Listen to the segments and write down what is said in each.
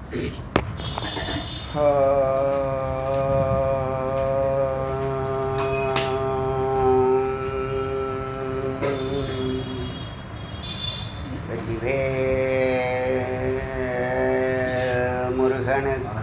முருகனுக்கு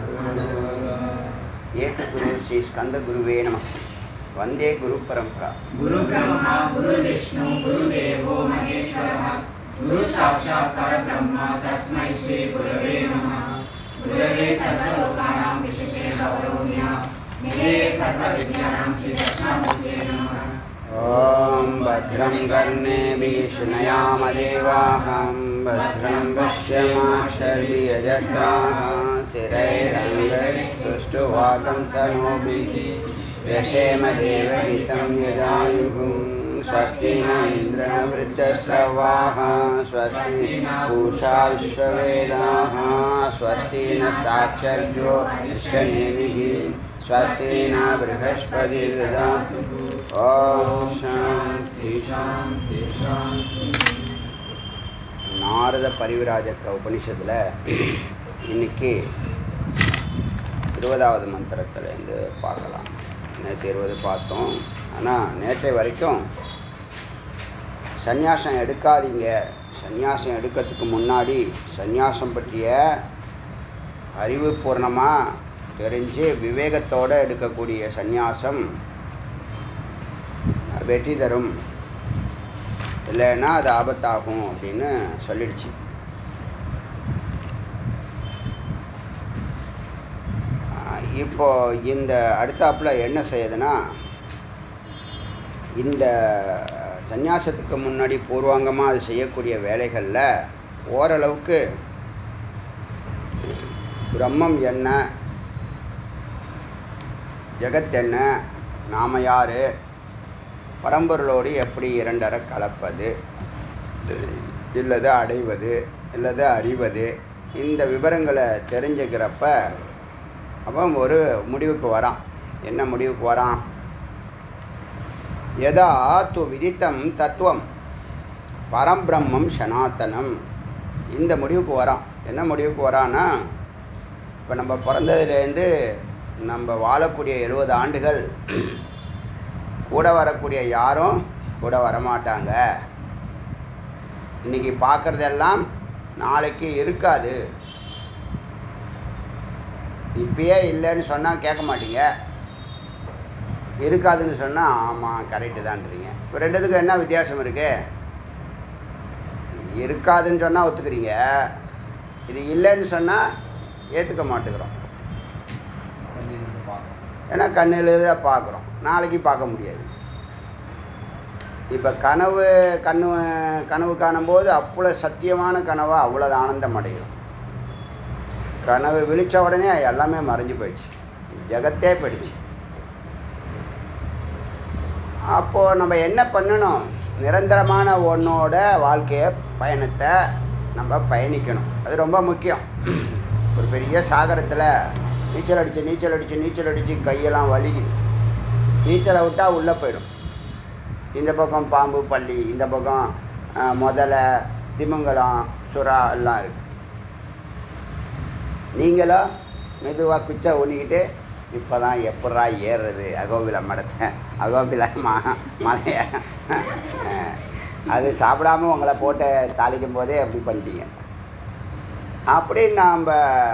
ஏக குரு ஸ்ரீ ஸ்கந்த குருவே நம வந்தே குரு பரம்பரா गुरु ब्रह्मा गुरु विष्णु गुरुदेवो महेश्वरः गुरु साक्षात् परब्रह्म तस्मै श्री गुरवे नमः गुरवे सर्वलोकानां विशेषे गौरवनीया निलये सर्वविद्यानां श्री दक्षिणामूर्ते नमः ॐ भद्रं कर्णेभिः शृणयामदेवाहं भद्रं पश्यमाक्षर्भियजत्राः चिरैरङ्गस्तुष्टुवाकं सनोभिः व्यशेम देवहितं यदायुः स्वस्ति न इन्द्रवृद्धश्रवाः स्वस्ति पूषा विश्ववेदाः स्वस्ति न साक्षर्यो विश्वनेमिः स्वस्ति न बृहस्पतिर्ददातु ॐ शान्ति शान्ति शान्ति நாரத பரிவிராஜக்க உபனிஷத்தில் இன்னைக்கு இருபதாவது மந்திரத்துலேருந்து பார்க்கலாம் நேற்று இருபது பார்த்தோம் ஆனால் நேற்றை வரைக்கும் சந்நியாசம் எடுக்காதீங்க சந்நியாசம் எடுக்கிறதுக்கு முன்னாடி சந்நியாசம் பற்றிய அறிவுபூர்ணமாக தெரிஞ்சு விவேகத்தோடு எடுக்கக்கூடிய சந்நியாசம் வெற்றி தரும் இல்லைன்னா அது ஆபத்தாகும் அப்படின்னு சொல்லிடுச்சு ஆஹ் இப்போ இந்த அடுத்தாப்புல என்ன செய்யுதுன்னா இந்த சந்நியாசத்துக்கு முன்னாடி பூர்வாங்கமாக அது செய்யக்கூடிய வேலைகளில் ஓரளவுக்கு பிரம்மம் என்ன ஜெகத் என்ன நாம யார் பரம்பொருளோடு எப்படி இரண்டரை கலப்பது இல்லது அடைவது இல்லது அறிவது இந்த விவரங்களை தெரிஞ்சுக்கிறப்ப அவன் ஒரு முடிவுக்கு வரான் என்ன முடிவுக்கு வரான் யதா து விதித்தம் தத்துவம் பரம்பிரம்மம் சனாத்தனம் இந்த முடிவுக்கு வரான் என்ன முடிவுக்கு வரான்னா இப்போ நம்ம பிறந்ததுலேருந்து நம்ம வாழக்கூடிய எழுபது ஆண்டுகள் கூட வரக்கூடிய யாரும் கூட வரமாட்டாங்க இன்றைக்கி பார்க்குறதெல்லாம் நாளைக்கு இருக்காது இப்பயே இல்லைன்னு சொன்னால் கேட்க மாட்டீங்க இருக்காதுன்னு சொன்னால் ஆமாம் கரெக்டு தான்றீங்க இப்போ ரெண்டுத்துக்கும் என்ன வித்தியாசம் இருக்கு இருக்காதுன்னு சொன்னால் ஒத்துக்கிறீங்க இது இல்லைன்னு சொன்னால் ஏற்றுக்க மாட்டேங்கிறோம் ஏன்னா கண்ணில் பார்க்குறோம் நாளைக்கு பார்க்க முடியாது இப்போ கனவு கனவு கனவு காணும்போது அவ்வளோ சத்தியமான கனவா அவ்வளோ ஆனந்தம் அடையும் கனவு விழித்த உடனே எல்லாமே மறைஞ்சு போயிடுச்சு ஜெகத்தே போயிடுச்சு அப்போது நம்ம என்ன பண்ணணும் நிரந்தரமான ஒன்றோட வாழ்க்கைய பயணத்தை நம்ம பயணிக்கணும் அது ரொம்ப முக்கியம் ஒரு பெரிய சாகரத்தில் நீச்சல் அடித்து நீச்சல் அடித்து நீச்சல் அடித்து கையெல்லாம் வலிக்குது நீச்சலை விட்டால் உள்ளே போயிடும் இந்த பக்கம் பாம்பு பள்ளி இந்த பக்கம் அஹ், முதலை திமிங்கலம் சுறா எல்லாம் இருக்குது நீங்களும் மெதுவாக குச்சை ஊனிக்கிட்டு இப்போ தான் எப்பட்றா ஏறுறது அகோபில மடத்தை அகோபில மா மலையை அஹ், அது சாப்பிடாம உங்களை போட்டு தாளிக்கும் போதே அப்படி பண்ணிட்டீங்க அப்படி நாம்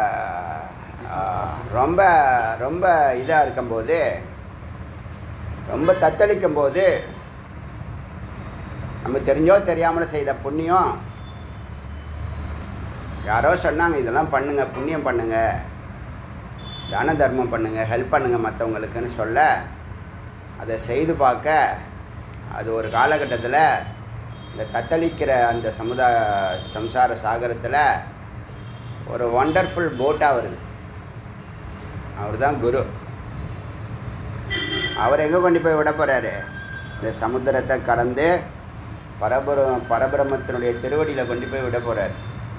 ரொம்ப ரொம்ப இதாக இருக்கும்போது ரொம்ப தத்தளிக்கும் போது நம்ம தெரிஞ்சோ தெரியாமலோ செய்த புண்ணியம் யாரோ சொன்னாங்க இதெல்லாம் பண்ணுங்க புண்ணியம் பண்ணுங்க தான தர்மம் பண்ணுங்க ஹெல்ப் பண்ணுங்க மற்றவங்களுக்குன்னு சொல்ல அதை செய்து பார்க்க அது ஒரு காலகட்டத்தில் இந்த தத்தளிக்கிற அந்த சமுதாய சம்சார சாகரத்தில் ஒரு ஒண்டர்ஃபுல் போட்டாக வருது அவர் தான் குரு அவர் எங்கே கொண்டு போய் விட போகிறாரு இந்த சமுத்திரத்தை கடந்து பரபர பரபிரமத்தினுடைய திருவடியில் கொண்டு போய் விட போகிறார்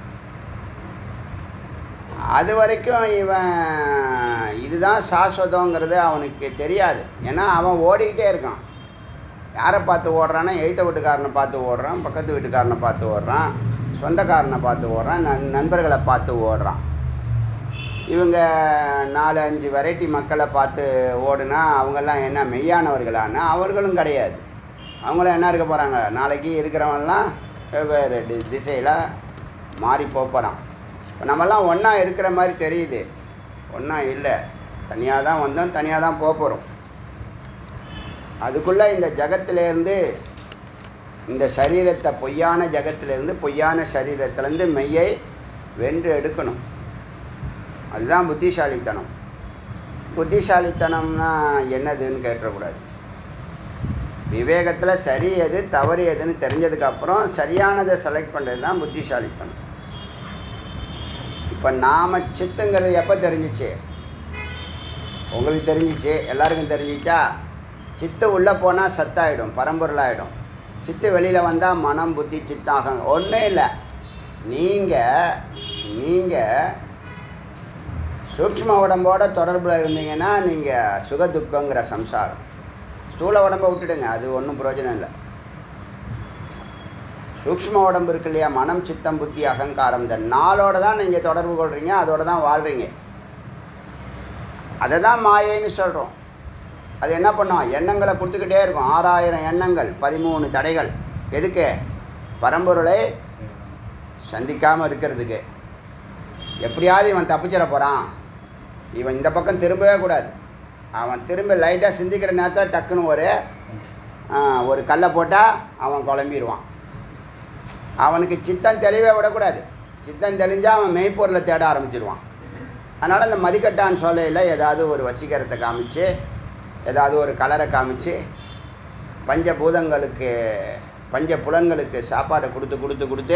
அது வரைக்கும் இவன் இதுதான் சாஸ்வதங்கிறது அவனுக்கு தெரியாது ஏன்னா அவன் ஓடிக்கிட்டே இருக்கான் யாரை பார்த்து ஓடுறான்னா எய்த்த வீட்டுக்காரனை பார்த்து ஓடுறான் பக்கத்து வீட்டுக்காரனை பார்த்து ஓடுறான் சொந்தக்காரனை பார்த்து ஓடுறான் நண் நண்பர்களை பார்த்து ஓடுறான் இவங்க நாலு அஞ்சு வெரைட்டி மக்களை பார்த்து ஓடுனா அவங்கெல்லாம் என்ன மெய்யானவர்களானா அவர்களும் கிடையாது அவங்களும் என்ன இருக்க போகிறாங்க நாளைக்கு இருக்கிறவங்கலாம் வெவ்வேறு தி திசையில் மாறி போகிறான் இப்போ நம்மலாம் ஒன்றா இருக்கிற மாதிரி தெரியுது ஒன்றா இல்லை தனியாக தான் வந்தோம் தனியாக தான் போக போகிறோம் அதுக்குள்ளே இந்த ஜகத்திலேருந்து இந்த சரீரத்தை பொய்யான ஜகத்திலேருந்து பொய்யான சரீரத்திலேருந்து மெய்யை வென்று எடுக்கணும் அதுதான் புத்திசாலித்தனம் புத்திசாலித்தனம்னா என்னதுன்னு கேட்டுறக்கூடாது விவேகத்தில் சரி எது தவறு எதுன்னு தெரிஞ்சதுக்கப்புறம் சரியானதை செலக்ட் பண்ணுறது தான் புத்திசாலித்தனம் இப்போ நாம சித்துங்கிறது எப்போ தெரிஞ்சிச்சு உங்களுக்கு தெரிஞ்சிச்சு எல்லாருக்கும் தெரிஞ்சிச்சா சித்து உள்ளே போனால் சத்தாயிடும் பரம்பொருளாயிடும் சித்து வெளியில் வந்தால் மனம் புத்தி சித்தாகம் ஒன்றும் இல்லை நீங்கள் நீங்கள் சூக்ஷ்ம உடம்போட தொடர்பில் இருந்தீங்கன்னா நீங்கள் சுக துக்கங்கிற சம்சாரம் ஸ்தூல உடம்பை விட்டுடுங்க அது ஒன்றும் பிரயோஜனம் இல்லை சூக்ஷ்ம உடம்பு இருக்கு இல்லையா மனம் சித்தம் புத்தி அகங்காரம் இந்த நாளோட தான் நீங்கள் தொடர்பு கொள்கிறீங்க அதோட தான் வாழ்கிறீங்க அதை தான் மாயைன்னு சொல்கிறோம் அது என்ன பண்ணும் எண்ணங்களை கொடுத்துக்கிட்டே இருக்கும் ஆறாயிரம் எண்ணங்கள் பதிமூணு தடைகள் எதுக்கு பரம்பொருளை சந்திக்காமல் இருக்கிறதுக்கு எப்படியாவது இவன் தப்பிச்சிட போகிறான் இவன் இந்த பக்கம் திரும்பவே கூடாது அவன் திரும்ப லைட்டாக சிந்திக்கிற நேரத்தில் டக்குன்னு ஒரு ஆ, ஒரு கல்லை போட்டால் அவன் குழம்பிடுவான் அவனுக்கு சித்தம் தெளிவே விடக்கூடாது சித்தம் தெளிஞ்சால் அவன் மெய்ப்பொருளை தேட ஆரம்பிச்சிடுவான் அதனால் அந்த மதிக்கட்டான் சோலையில் ஏதாவது ஒரு வசீகரத்தை காமிச்சு ஏதாவது ஒரு கலரை காமிச்சு பஞ்சபூதங்களுக்கு பஞ்ச புலன்களுக்கு சாப்பாடை கொடுத்து கொடுத்து கொடுத்து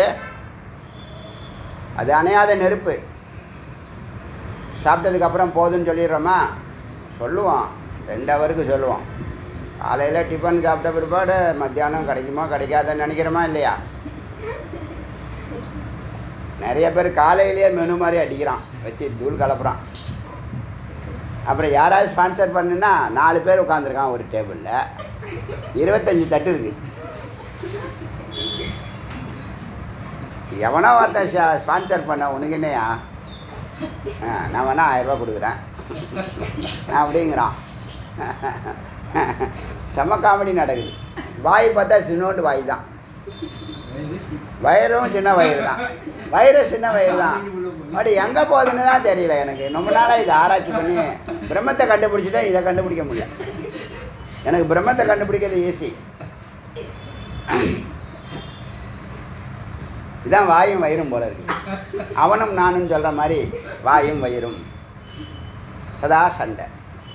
அது அணையாத நெருப்பு சாப்பிட்டதுக்கப்புறம் போதும்னு சொல்லிடுறோமா சொல்லுவோம் ரெண்டு ஹவருக்கு சொல்லுவோம் காலையில் டிஃபன் சாப்பிட்ட பிற்பாடு மத்தியானம் கிடைக்குமோ கிடைக்காதுன்னு நினைக்கிறோமா இல்லையா நிறைய பேர் காலையிலேயே மெனு மாதிரி அடிக்கிறான் வச்சு தூள் கலப்புறான் அப்புறம் யாராவது ஸ்பான்சர் பண்ணுன்னா நாலு பேர் உட்காந்துருக்கான் ஒரு டேபிளில் இருபத்தஞ்சி தட்டு இருக்கு எவனோ ஒருத்தன் ஸ்பான்சர் பண்ண உனக்கு என்னையா ஆ, நான் வேணா ஆயிரம் ரூபாய் கொடுக்குறேன் அப்படிங்கிறான் செம்ம காமெடி நடக்குது வாய் பார்த்தா சின்னோண்டு வாய் தான் வயிறும் சின்ன வயிறு தான் வயிறு சின்ன வயிறு தான் அப்படி எங்கே போகுதுன்னு தான் தெரியல எனக்கு ரொம்ப நாளாக இதை ஆராய்ச்சி பண்ணி பிரம்மத்தை கண்டுபிடிச்சிட்டேன் இதை கண்டுபிடிக்க முடியல எனக்கு பிரம்மத்தை கண்டுபிடிக்கிறது ஈஸி இதான் வாயும் வயிறும் போல இருக்கு அவனும் நானும் சொல்கிற மாதிரி வாயும் வயிறும் சதா சண்டை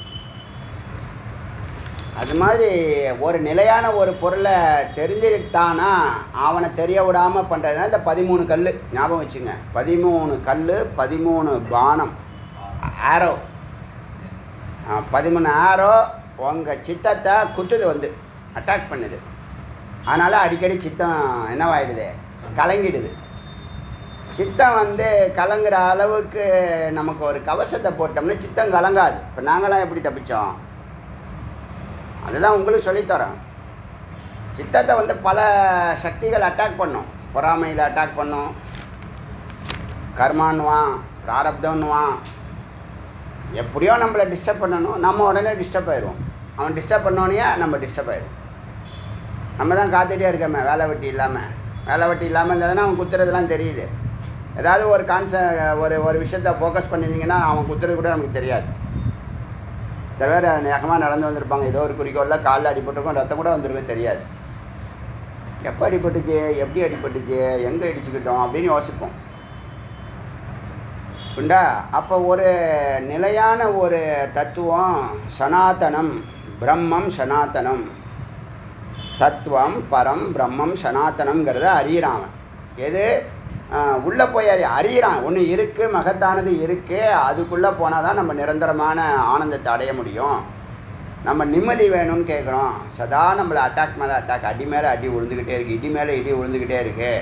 அது மாதிரி ஒரு நிலையான ஒரு பொருளை தெரிஞ்சுக்கிட்டானா அவனை தெரிய விடாமல் பண்ணுறது தான் இந்த பதிமூணு கல் ஞாபகம் வச்சுங்க பதிமூணு கல் பதிமூணு பானம் ஆரோ பதிமூணு ஆரோ உங்கள் சித்தத்தை குத்துது வந்து அட்டாக் பண்ணுது அதனால் அடிக்கடி சித்தம் என்னவாயிடுது கலங்கிடுது சித்தம் வந்து கலங்குற அளவுக்கு நமக்கு ஒரு கவசத்தை போட்டோம்னா சித்தம் கலங்காது இப்போ நாங்களாம் எப்படி தப்பிச்சோம் அதுதான் உங்களுக்கு சொல்லித்தரோம் சித்தத்தை வந்து பல சக்திகள் அட்டாக் பண்ணும் பொறாமையில் அட்டாக் பண்ணும் கர்மான்னுவான் பிராரப்தம்னுவான் எப்படியோ நம்மளை டிஸ்டர்ப் பண்ணணும் நம்ம உடனே டிஸ்டர்ப் ஆயிடுவோம் அவன் டிஸ்டர்ப் பண்ணோன்னே நம்ம டிஸ்டர்ப் ஆயிடுவோம் நம்ம தான் காத்துட்டே இருக்கோமே வேலை வெட்டி இல்லாமல் வேலை வெட்டி இல்லாமல் இருந்ததுன்னா அவன் குத்துறதுலாம் தெரியுது ஏதாவது ஒரு கான்ச ஒரு ஒரு விஷயத்த ஃபோக்கஸ் பண்ணியிருந்தீங்கன்னா அவன் குத்துறது கூட நமக்கு தெரியாது சில பேர் வேகமாக நடந்து வந்திருப்பாங்க ஏதோ ஒரு குறிக்கோளில் காலில் அடிபட்டிருக்கும் ரத்தம் கூட வந்திருக்கும் தெரியாது எப்போ அடிபட்டுச்சு எப்படி அடிபட்டுச்சு எங்கே இடிச்சுக்கிட்டோம் அப்படின்னு யோசிப்போம் உண்டா அப்போ ஒரு நிலையான ஒரு தத்துவம் சனாதனம் பிரம்மம் சனாதனம் தத்துவம் பரம் பிரம்மம் சனாதனம்ங்கிறத அறியிறான் அவன் எது உள்ளே போய் அறி அறியிறான் ஒன்று இருக்குது மகத்தானது இருக்குது அதுக்குள்ளே போனால் தான் நம்ம நிரந்தரமான ஆனந்தத்தை அடைய முடியும் நம்ம நிம்மதி வேணும்னு கேட்குறோம் சதா நம்மளை அட்டாக் மேலே அட்டாக் அடி மேலே அடி விழுந்துக்கிட்டே இருக்குது இடி மேலே இடி விழுந்துக்கிட்டே இருக்குது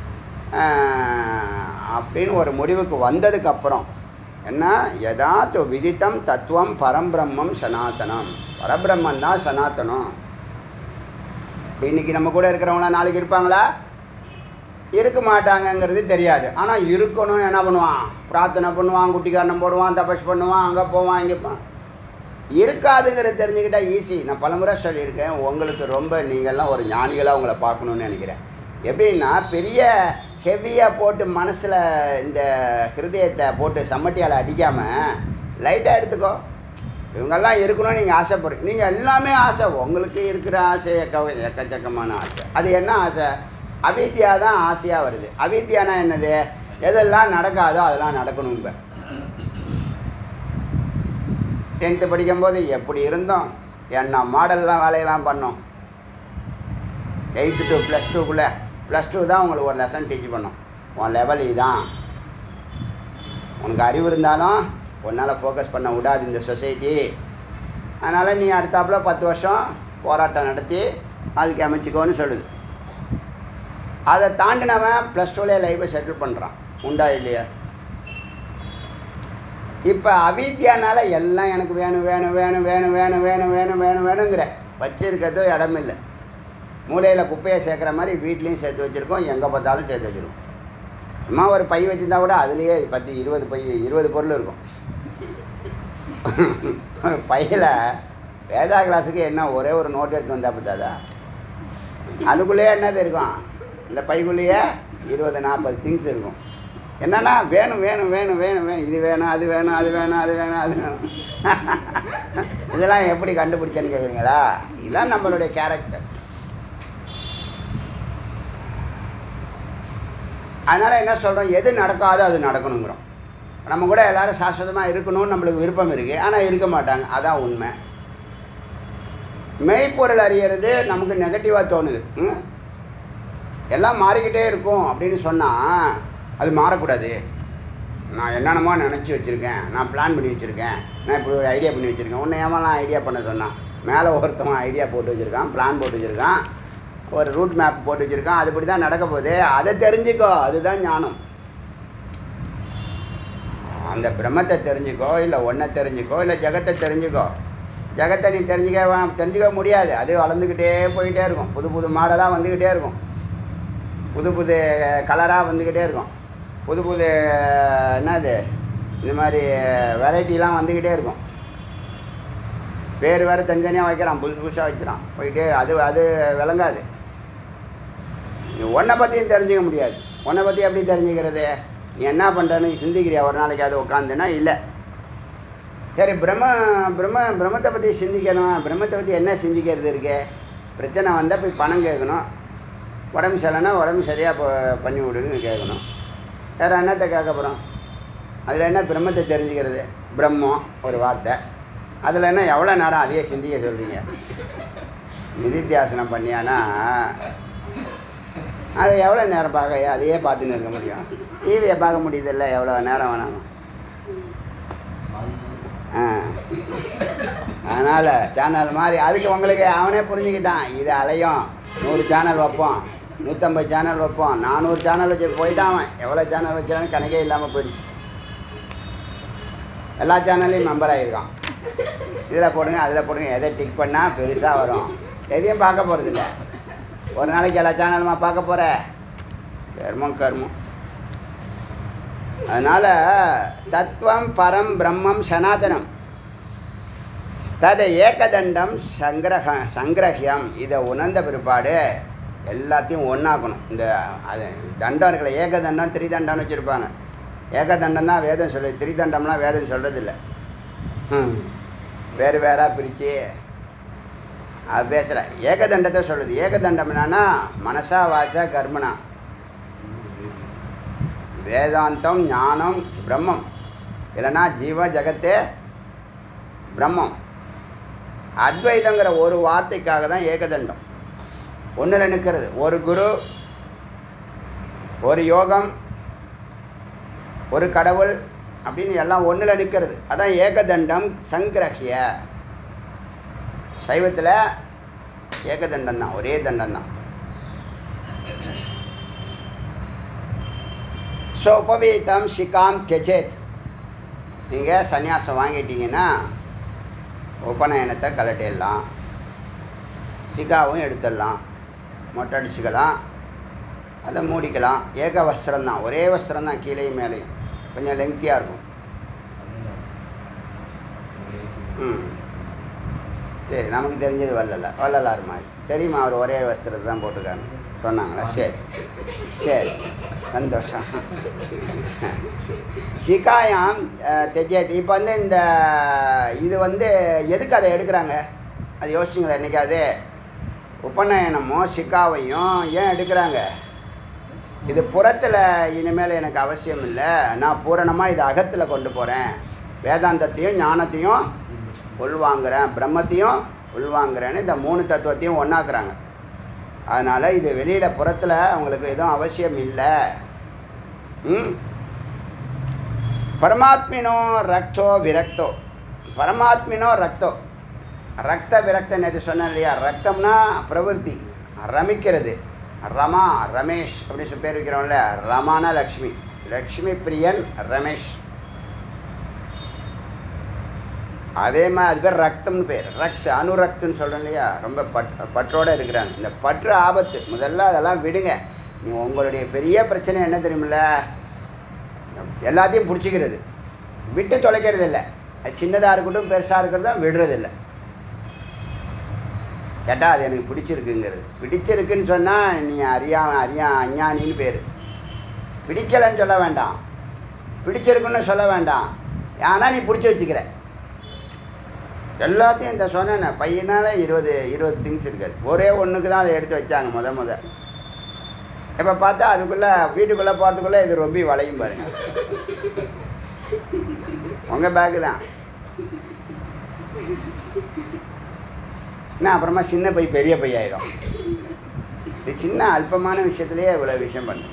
அப்படின்னு ஒரு முடிவுக்கு வந்ததுக்கப்புறம் என்ன யதாத்து விதித்தம் தத்துவம் பரம்பிரம்மம் சனாதனம் பரபிரம்மன் தான் சனாதனம் இப்போ இன்றைக்கி நம்ம கூட இருக்கிறவங்களாம் நாளைக்கு இருப்பாங்களா இருக்க மாட்டாங்கங்கிறது தெரியாது ஆனால் இருக்கணும்னு என்ன பண்ணுவான் பிரார்த்தனை பண்ணுவான் குட்டிக்காரணம் போடுவான் தபஸ் பண்ணுவான் அங்கே போவான் இங்கே போவான் இருக்காதுங்கிறத தெரிஞ்சுக்கிட்டா ஈஸி நான் பலமுறை சொல்லியிருக்கேன் உங்களுக்கு ரொம்ப நீங்கள்லாம் ஒரு ஞானிகளாக உங்களை பார்க்கணுன்னு நினைக்கிறேன் எப்படின்னா பெரிய ஹெவியாக போட்டு மனசில் இந்த ஹிருதயத்தை போட்டு சம்மட்டியால் அடிக்காமல் லைட்டாக எடுத்துக்கோ இவங்கெல்லாம் இருக்கணும்னு நீங்கள் ஆசைப்படுறீங்க நீங்கள் எல்லாமே ஆசை உங்களுக்கு இருக்கிற ஆசை எக்க எக்கச்சக்கமான ஆசை அது என்ன ஆசை அவித்யா தான் ஆசையாக வருது அவித்யானா என்னது எதெல்லாம் நடக்காதோ அதெல்லாம் நடக்கணும் இப்போ டென்த்து படிக்கும்போது எப்படி இருந்தோம் என்ன மாடல்லாம் வேலையெல்லாம் பண்ணோம் எயித்து டு ப்ளஸ் டூக்குள்ளே ப்ளஸ் டூ தான் உங்களுக்கு ஒரு லெசன் டீச் பண்ணோம் உன் லெவல் இதுதான் உனக்கு அறிவு இருந்தாலும் உன்னால் ஃபோக்கஸ் பண்ண விடாது இந்த சொசைட்டி அதனால் நீ அடுத்தாப்புல பத்து வருஷம் போராட்டம் நடத்தி வாழ்க்கை அமைச்சிக்கோன்னு சொல்லுது அதை தாண்டினவன் ப்ளஸ் டூலேயே லைஃப்பை செட்டில் பண்ணுறான் உண்டா இல்லையா இப்போ அவித்யானால எல்லாம் எனக்கு வேணும் வேணும் வேணும் வேணும் வேணும் வேணும் வேணும் வேணும் வேணுங்கிற வச்சிருக்கிறதோ இடமில்லை மூலையில் குப்பையை சேர்க்குற மாதிரி வீட்லேயும் சேர்த்து வச்சுருக்கோம் எங்கே பார்த்தாலும் சேர்த்து வச்சுருக்கோம் சும்மா ஒரு பை வச்சுருந்தா கூட அதுலேயே பத்து இருபது பை இருபது பொருள் இருக்கும் பையில் வேதா கிளாஸுக்கு என்ன ஒரே ஒரு நோட் எடுத்து வந்தால் பார்த்தாதா அதுக்குள்ளேயே என்னது இருக்கும் இந்த பைக்குள்ளேயே இருபது நாற்பது திங்ஸ் இருக்கும் என்னன்னா வேணும் வேணும் வேணும் வேணும் வேணும் இது வேணும் அது வேணும் அது வேணும் அது வேணும் அது வேணும் இதெல்லாம் எப்படி கண்டுபிடிச்சேன்னு கேட்குறீங்களா இதுதான் நம்மளுடைய கேரக்டர் அதனால் என்ன சொல்கிறோம் எது நடக்காதோ அது நடக்கணுங்கிறோம் நம்ம கூட எல்லாரும் சாஸ்வதமாக இருக்கணும்னு நம்மளுக்கு விருப்பம் இருக்குது ஆனால் இருக்க மாட்டாங்க அதான் உண்மை மெய்ப்பொருள் அறியறது நமக்கு நெகட்டிவாக தோணுது ம்? எல்லாம் மாறிக்கிட்டே இருக்கும் அப்படின்னு சொன்னால் அது மாறக்கூடாது நான் என்னென்னமோ நினச்சி வச்சுருக்கேன் நான் பிளான் பண்ணி வச்சுருக்கேன் நான் இப்படி ஒரு ஐடியா பண்ணி வச்சுருக்கேன் உன்னை ஏமாலாம் ஐடியா பண்ண சொன்னான் மேலே ஒருத்தவன் ஐடியா போட்டு வச்சுருக்கான் பிளான் போட்டு வச்சுருக்கான் ஒரு ரூட் மேப் போட்டு வச்சுருக்கான் அதுபடி தான் நடக்க போகுது அதை தெரிஞ்சுக்கோ அதுதான் ஞானம் அந்த பிரம்மத்தை தெரிஞ்சுக்கோ இல்லை ஒன்றை தெரிஞ்சுக்கோ இல்லை ஜெகத்தை தெரிஞ்சுக்கோ ஜெகத்தை நீ தெரிஞ்சுக்க வா- தெரிஞ்சுக்க முடியாது அது வளர்ந்துக்கிட்டே போயிட்டே இருக்கும் புது புது மாடலாக வந்துக்கிட்டே இருக்கும் புது புது கலராக வந்துக்கிட்டே இருக்கும் புது புது என்னது இந்த மாதிரி வெரைட்டிலாம் வந்துக்கிட்டே இருக்கும் பேர் வேறு தனித்தனியாக வைக்கிறான் புதுசு புதுசாக வைக்கிறான் போயிட்டே அது அது விளங்காது நீ உன்னை பற்றியும் தெரிஞ்சுக்க முடியாது உன்னை பற்றி எப்படி தெரிஞ்சுக்கிறது நீ என்ன பண்ணுறன்னு சிந்திக்கிறியா ஒரு நாளைக்கு அது உட்காந்துன்னா இல்லை சரி பிரம்ம பிரம்ம பிரம்மத்தை பற்றி சிந்திக்கணும் பிரம்மத்தை பற்றி என்ன சிந்திக்கிறது இருக்கு பிரச்சனை வந்தால் போய் பணம் கேட்கணும் உடம்பு சரியில்லைன்னா உடம்பு சரியாக ப- பண்ணி விடுன்னு கேட்கணும் வேறு என்னத்தை கேட்க போகிறோம் அதில் என்ன பிரம்மத்தை தெரிஞ்சுக்கிறது பிரம்மம் ஒரு வார்த்தை அதில் என்ன எவ்வளோ நேரம் அதையே சிந்திக்க சொல்கிறீங்க நிதித்தியாசனம் பண்ணியானா அது எவ்வளோ நேரம் பார்க்க அதையே பார்த்துன்னு இருக்க முடியும் டிவியை பார்க்க முடியுதில்ல எவ்வளோ நேரம் வேணாலும் ஆ அதனால் சேனல் மாதிரி அதுக்கு உங்களுக்கு அவனே புரிஞ்சுக்கிட்டான் இது அலையும் நூறு சேனல் வைப்போம் நூற்றம்பது சேனல் வைப்போம் நானூறு சேனல் வச்சு போயிட்டான் அவன் எவ்வளோ சேனல் வைக்கிறான்னு கணக்கே இல்லாமல் போயிடுச்சு எல்லா சேனல்லையும் மெம்பர் ஆகிருக்கான் இதில் போடுங்க அதில் போடுங்க எதை டிக் பண்ணால் பெருசாக வரும் எதையும் பார்க்க போகிறதில்ல ஒரு நாளைக்கு எல்லா சேனலுமா பார்க்க போகிற கர்மம் கர்மம் அதனால் தத்துவம் பரம் பிரம்மம் சனாதனம் தத ஏகதண்டம் சங்கிரக சங்கிரஹியம் இதை உணர்ந்த பிற்பாடு எல்லாத்தையும் ஒன்றாக்கணும் இந்த அது தண்டம் இருக்கல ஏகதண்டம் திரிதண்டம்னு வச்சுருப்பாங்க ஏகதண்டம் தான் வேதம் சொல்லு திரிதண்டம்லாம் வேதம் சொல்கிறதில்ல ம் வேறு வேறாக பிரித்து அது பேசுகிற ஏகதண்டத்தை சொல்லுது ஏகதண்டம் என்னன்னா மனசா வாச்சா கர்மனா வேதாந்தம் ஞானம் பிரம்மம் இல்லைன்னா ஜீவ ஜகத்தே பிரம்மம் அத்வைதங்கிற ஒரு வார்த்தைக்காக தான் ஏகதண்டம் ஒன்றில் நிற்கிறது ஒரு குரு ஒரு யோகம் ஒரு கடவுள் அப்படின்னு எல்லாம் ஒன்றில் நிற்கிறது அதான் ஏகதண்டம் சங்கிரஹிய சைவத்தில் ஏகதண்டம் தான் ஒரே தண்டம் தான் சோபவீதம் சிகாம் தெஜேத் நீங்கள் சன்னியாசம் வாங்கிட்டீங்கன்னா உபநயனத்தை கலட்டிடலாம் சிகாவும் எடுத்துடலாம் மொட்டை அடிச்சுக்கலாம் அதை மூடிக்கலாம் ஏக வஸ்திரம் தான் ஒரே வஸ்திரம் தான் கீழேயும் மேலேயும் கொஞ்சம் லெங்க்தியாக இருக்கும் ம் சரி நமக்கு தெரிஞ்சது வள்ளல வள்ளலார் மாதிரி தெரியுமா அவர் ஒரே வஸ்திரத்தை தான் போட்டிருக்காங்க சொன்னாங்களா சரி சரி சந்தோஷம் ஷிகாயாம் தெஜேத் இப்போ வந்து இந்த இது வந்து எதுக்கு அதை எடுக்கிறாங்க அது யோசிச்சிங்களா என்னைக்காவது உபநயனமும் சிக்காவையும் ஏன் எடுக்கிறாங்க இது புறத்தில் இனிமேல் எனக்கு அவசியம் இல்லை நான் பூரணமாக இது அகத்தில் கொண்டு போகிறேன் வேதாந்தத்தையும் ஞானத்தையும் உள்வாங்குறேன் பிரம்மத்தையும் உள்வாங்குறேன்னு இந்த மூணு தத்துவத்தையும் ஒன்றாக்குறாங்க அதனால் இது வெளியில் புறத்தில் அவங்களுக்கு எதுவும் அவசியம் இல்லை ம் பரமாத்மினோ ரக்தோ விரக்தோ பரமாத்மினோ ரக்தோ ரக்த விரக்தன் எது சொன்னேன் இல்லையா ரக்தம்னா பிரவருத்தி ரமிக்கிறது ரமா ரமேஷ் அப்படின்னு சொல்லி பேர் வைக்கிறோம்ல ரமானா லக்ஷ்மி லக்ஷ்மி பிரியன் ரமேஷ் அதே மாதிரி அது பேர் ரக்தம்னு பேர் ரக்த் அனுரக்துன்னு சொல்கிறோம் இல்லையா ரொம்ப பட் பற்றோடு இருக்கிறாங்க இந்த பற்று ஆபத்து முதல்ல அதெல்லாம் விடுங்க நீ உங்களுடைய பெரிய பிரச்சனை என்ன தெரியுமில்ல எல்லாத்தையும் பிடிச்சிக்கிறது விட்டு தொலைக்கிறது இல்லை அது சின்னதாக இருக்கட்டும் பெருசாக இருக்கிறது தான் விடுறது இல்லை கேட்டால் அது எனக்கு பிடிச்சிருக்குங்கிறது பிடிச்சிருக்குன்னு சொன்னால் நீ அறியா அறியா அஞ்ஞானின்னு பேர் பிடிக்கலைன்னு சொல்ல வேண்டாம் பிடிச்சிருக்குன்னு சொல்ல வேண்டாம் ஆனால் நீ பிடிச்சி வச்சுக்கிற எல்லாத்தையும் இந்த சொன்னேன் பையனால இருபது இருபது திங்ஸ் இருக்காது ஒரே ஒன்றுக்கு தான் அதை எடுத்து வச்சாங்க முத முத இப்போ பார்த்தா அதுக்குள்ளே வீட்டுக்குள்ளே போகிறதுக்குள்ளே இது ரொம்ப வளையும் பாருங்க உங்கள் பேக்கு தான் என்ன அப்புறமா சின்ன பை பெரிய பை ஆகிடும் இது சின்ன அல்பமான விஷயத்துலேயே இவ்வளோ விஷயம் பண்ணும்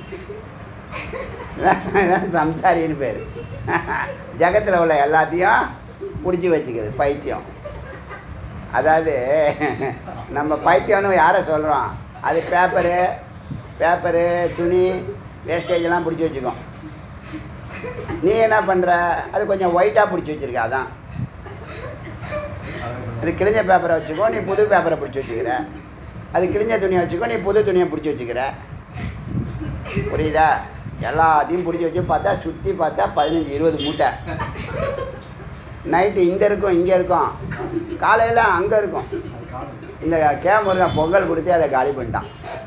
இதான் சம்சாரின்னு பேர் ஜகத்தில் உள்ள எல்லாத்தையும் பிடிச்சி வச்சுக்கிறது பைத்தியம் அதாவது நம்ம பைத்தியம்னு யாரை சொல்கிறோம் அது பேப்பரு பேப்பரு துணி வேஸ்டேஜெல்லாம் பிடிச்சி வச்சுக்கோம் நீ என்ன பண்ணுற அது கொஞ்சம் ஒயிட்டாக பிடிச்சி வச்சுருக்க அதான் அது கிழிஞ்ச பேப்பரை வச்சுக்கோ நீ புது பேப்பரை பிடிச்சி வச்சுக்கிற அது கிழிஞ்ச துணியை வச்சுக்கோ நீ புது துணியை பிடிச்சி வச்சுக்கிற புரியுதா எல்லாத்தையும் பிடிச்சி வச்சு பார்த்தா சுற்றி பார்த்தா பதினஞ்சு இருபது மூட்டை நைட்டு இங்கே இருக்கும் இங்கே இருக்கும் காலையில் அங்கே இருக்கும் இந்த கேமரா பொங்கல் கொடுத்து அதை காலி பண்ணிட்டான்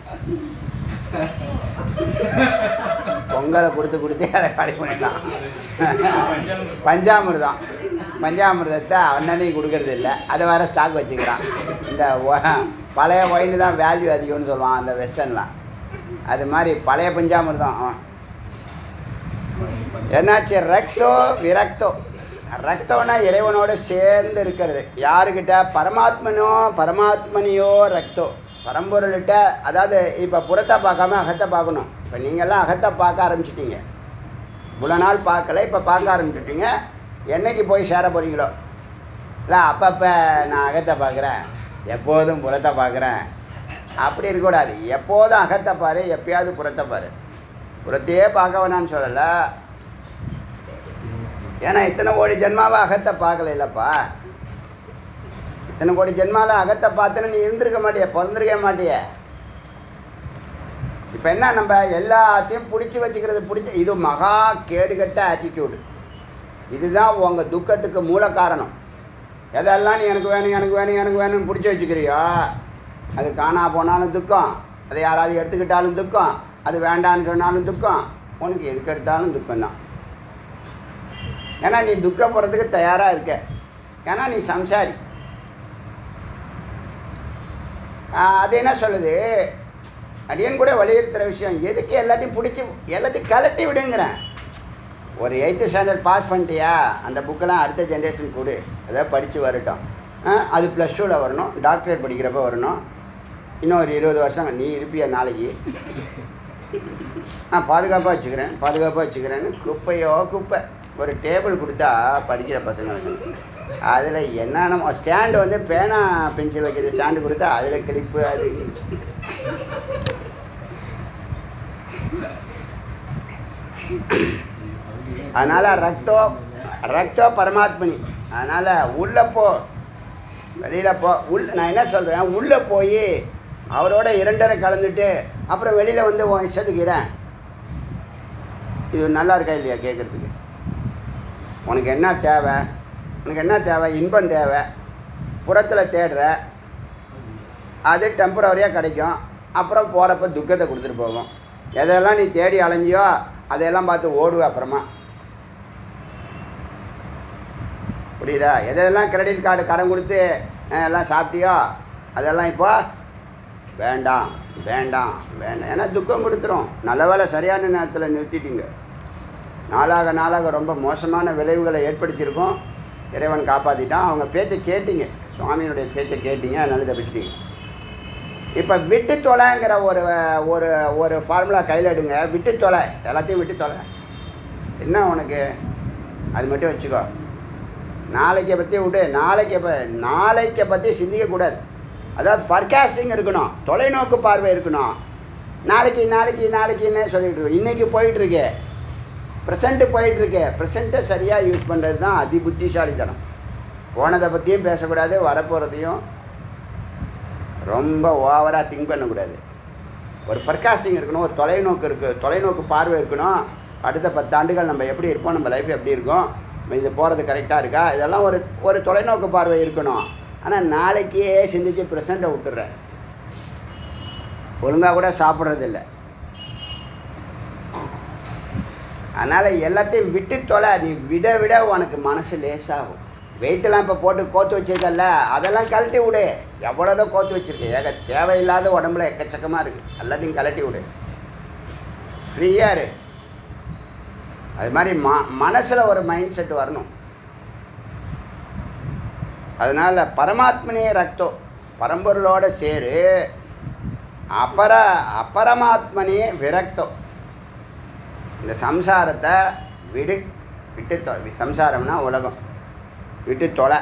பொங்கலை கொடுத்து கொடுத்து அதை காலி பண்ணிட்டான் பஞ்சாமிர்தம் பஞ்சாமிர்தத்தை அண்ணனையும் கொடுக்கறது இல்லை அதை வேறு ஸ்டாக் வச்சுக்கிறான் இந்த ஒ- பழைய ஒயின் தான் வேல்யூ அதிகம்னு சொல்லுவான் அந்த வெஸ்டர்ன்லாம் அது மாதிரி பழைய பஞ்சாமிர்தம் அவன். என்னாச்சு ரக்தோ விரக்தோ ரக்தம்னா இறைவனோடு சேர்ந்து இருக்கிறது யாருக்கிட்ட பரமாத்மனோ பரமாத்மனியோ ரக்தோ பரம்பொருள்கிட்ட அதாவது இப்போ புறத்தை பார்க்காம அகத்தை பார்க்கணும் இப்போ நீங்கள்லாம் அகத்தை பார்க்க ஆரம்பிச்சிட்டீங்க இவ்வளோ நாள் பார்க்கல இப்போ பார்க்க ஆரம்பிச்சிட்டீங்க என்னைக்கு போய் சேர போகிறீங்களோ இல்லை அப்பப்போ நான் அகத்தை பார்க்குறேன் எப்போதும் புறத்தை பார்க்குறேன் அப்படி இருக்கக்கூடாது எப்போதும் அகத்தை பாரு எப்பயாவது புறத்தை பாரு புறத்தையே பார்க்க வேணான்னு சொல்லலை ஏன்னா இத்தனை கோடி ஜென்மாவை அகத்தை பார்க்கல இல்லைப்பா இத்தனை கோடி ஜென்மாவில் அகத்தை பார்த்துன்னு நீ இருந்திருக்க மாட்டிய பிறந்திருக்க மாட்டிய இப்போ என்ன நம்ம எல்லாத்தையும் பிடிச்சி வச்சுக்கிறது பிடிச்சி இது மகா கேடுகட்ட ஆட்டிடியூடு இதுதான் உங்கள் துக்கத்துக்கு மூல காரணம் எதெல்லாம் நீ எனக்கு வேணும் எனக்கு வேணும் எனக்கு வேணும்னு பிடிச்சி வச்சுக்கிறியோ அது காணா போனாலும் துக்கம் அதை யாராவது எடுத்துக்கிட்டாலும் துக்கம் அது வேண்டான்னு சொன்னாலும் துக்கம் உனக்கு எதுக்கு எடுத்தாலும் துக்கம்தான் ஏன்னா நீ துக்கப்படுறதுக்கு தயாராக இருக்க ஏன்னா நீ சம்சாரி ஆஹ் அது என்ன சொல்லுது அடியன் கூட வலியுறுத்துகிற விஷயம் எதுக்கு எல்லாத்தையும் பிடிச்சி எல்லாத்தையும் கலட்டி விடுங்கிறேன் ஒரு எயித்து ஸ்டாண்டர்ட் பாஸ் பண்ணிட்டியா அந்த புக்கெல்லாம் அடுத்த ஜென்ரேஷன் கொடு ஏதாவது படித்து வரட்டும் ஆ, அது ப்ளஸ் டூவில் வரணும் டாக்டரேட் படிக்கிறப்ப வரணும் இன்னும் ஒரு இருபது வருஷம் நீ இருப்பிய நாளைக்கு நான் பாதுகாப்பாக வச்சுக்கிறேன் பாதுகாப்பாக வச்சுக்கிறேன்னு குப்பையோ குப்பை ஒரு டேபிள் கொடுத்தா படிக்கிற பசங்களுக்கு அதில் என்னென்ன ஸ்டாண்டு வந்து பேனா பென்சில் வைக்கிறது ஸ்டாண்டு கொடுத்தா அதில் கிளிப்பு அது அதனால் ரத்தோ ரத்தோ பரமாத்மனி அதனால் உள்ளே போ வெளியில் போ உள் நான் என்ன சொல்கிறேன் உள்ளே போய் அவரோட இரண்டரை கலந்துட்டு அப்புறம் வெளியில் வந்து உன் இஷ்டத்துக்கு இரேன் இது நல்லா இருக்கா இல்லையா கேட்குறதுக்கு உனக்கு என்ன தேவை உனக்கு என்ன தேவை இன்பம் தேவை புறத்தில் தேடுற அது டெம்பரவரியாக கிடைக்கும் அப்புறம் போகிறப்ப துக்கத்தை கொடுத்துட்டு போகும் எதெல்லாம் நீ தேடி அலைஞ்சியோ அதையெல்லாம் பார்த்து ஓடுவ அப்புறமா புரியுதா எதெல்லாம் கிரெடிட் கார்டு கடன் கொடுத்து அஹ், எல்லாம் சாப்பிட்டியோ அதெல்லாம் இப்போ வேண்டாம் வேண்டாம் வேண்டாம் ஏன்னா துக்கம் கொடுத்துரும் நல்ல வேளை சரியான நேரத்தில் நிறுத்திட்டீங்க நாளாக நாளாக ரொம்ப மோசமான விளைவுகளை ஏற்படுத்தியிருக்கோம் இறைவன் காப்பாற்றிட்டான் அவங்க பேச்சை கேட்டீங்க சுவாமியினுடைய பேச்சை கேட்டீங்க அதனால தப்பிச்சிட்டீங்க இப்போ விட்டு தொலைங்கிற ஒரு ஒரு ஒரு ஃபார்முலா கையில் எடுங்க விட்டு தொலை எல்லாத்தையும் விட்டு தொலை என்ன உனக்கு அது மட்டும் வச்சுக்கோ நாளைக்கை பற்றி விடு நாளைக்கை ப நாளைக்கை பற்றி சிந்திக்கக்கூடாது அதாவது ஃபர்காஸ்டிங் இருக்கணும் தொலைநோக்கு பார்வை இருக்கணும் நாளைக்கு நாளைக்கு நாளைக்குன்னே சொல்லிட்டு இருக்கோம் இன்றைக்கி போயிட்டுருக்கு ப்ரெசண்ட்டு போயிட்டுருக்கு ப்ரெசண்ட்டை சரியாக யூஸ் பண்ணுறது தான் அதி புத்திசாலித்தனம் போனதை பற்றியும் பேசக்கூடாது வரப்போகிறதையும் ரொம்ப ஓவராக திங்க் பண்ணக்கூடாது ஒரு ஃபர்காஸ்டிங் இருக்கணும் ஒரு தொலைநோக்கு இருக்குது தொலைநோக்கு பார்வை இருக்கணும் அடுத்த பத்தாண்டுகள் நம்ம எப்படி இருப்போம் நம்ம லைஃப் எப்படி இருக்கும் நம்ம இது போகிறது கரெக்டாக இருக்கா இதெல்லாம் ஒரு ஒரு தொலைநோக்கு பார்வை இருக்கணும் ஆனால் நாளைக்கே சிந்திச்சு ப்ரெசண்ட்டை விட்டுறேன் ஒழுங்காக கூட சாப்பிட்றதில்ல அதனால் எல்லாத்தையும் விட்டு தொலை நீ விட விட உனக்கு மனசு லேசாகும் வெயிட்டெல்லாம் இப்போ போட்டு கோத்து வச்சிருக்கல்ல அதெல்லாம் கழட்டி விடு எவ்வளோதான் கோத்து வச்சிருக்க ஏக தேவையில்லாத உடம்புல எக்கச்சக்கமாக இருக்குது எல்லாத்தையும் கழட்டி விடு ஃப்ரீயாக இரு அது மாதிரி ம மனசில் ஒரு மைண்ட் செட் வரணும் அதனால் பரமாத்மனே ரக்தோ பரம்பொருளோட சேரு அபர அபரமாத்மனே விரக்தோ இந்த சம்சாரத்தை விடு விட்டு தொ சம்சாரம்னா உலகம் விட்டு தொலை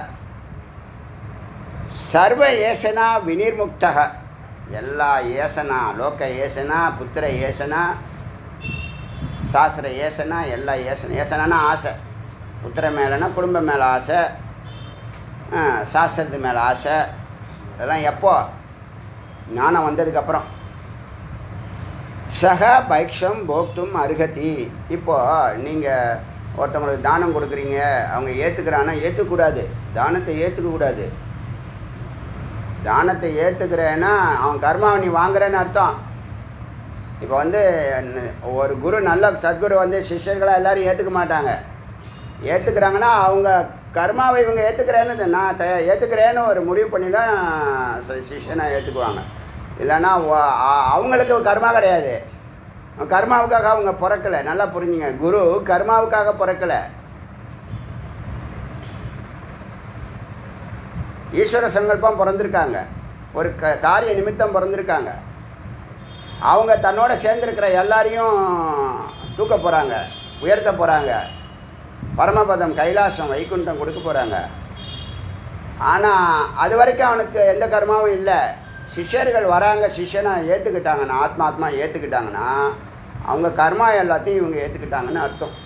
சர்வ ஏசனா வினிர்முக்தக எல்லா ஏசனா லோக ஏசனா புத்திர ஏசனா சாஸ்திர ஏசனா எல்லா ஏசனா ஏசனானா ஆசை புத்திர மேலேனா குடும்பம் மேலே ஆசை ஆ, சாஸ்திரத்து மேலே ஆசை இதெல்லாம் எப்போ ஞானம் வந்ததுக்கப்புறம் சக பைக்ஷம் போக்தும் அருகதி இப்போ நீங்கள் ஒருத்தவங்களுக்கு தானம் கொடுக்குறீங்க அவங்க ஏற்றுக்கிறான்னா ஏற்றுக்கூடாது தானத்தை ஏற்றுக்கக்கூடாது தானத்தை ஏற்றுக்கிறேன்னா அவன் கர்மாவை நீ வாங்குறேன்னு அர்த்தம் இப்போ வந்து ந- ஒரு குரு நல்ல சத்குரு வந்து சிஷ்யர்களாக எல்லாரும் ஏற்றுக்க மாட்டாங்க ஏற்றுக்கிறாங்கன்னா அவங்க கர்மாவை இவங்க ஏற்றுக்கிறேன்னு நான் த ஏற்றுக்கிறேன்னு ஒரு முடிவு பண்ணி தான் சி- சிஷ்யனை ஏற்றுக்குவாங்க இல்லைன்னா வ- அ- அவங்களுக்கு கர்மா கிடையாது கர்மாவுக்காக அவங்க பிறக்கலை நல்லா புரிஞ்சுங்க குரு கர்மாவுக்காக பிறக்கலை ஈஸ்வர சங்கல்பம் பிறந்திருக்காங்க ஒரு க காரிய நிமித்தம் பிறந்திருக்காங்க அவங்க தன்னோட சேர்ந்துருக்கிற எல்லாரையும் தூக்க போகிறாங்க உயர்த்த போகிறாங்க பரமபதம் கைலாசம் வைகுண்டம் கொடுக்க போகிறாங்க ஆனால் அது வரைக்கும் அவனுக்கு எந்த கர்மாவும் இல்லை சிஷ்யர்கள் வராங்க சிஷ்யனை ஏற்றுக்கிட்டாங்கன்னா ஆத்மா ஆத்மா ஏற்றுக்கிட்டாங்கன்னா அவங்க கர்மா எல்லாத்தையும் இவங்க ஏற்றுக்கிட்டாங்கன்னு அர்த்தம்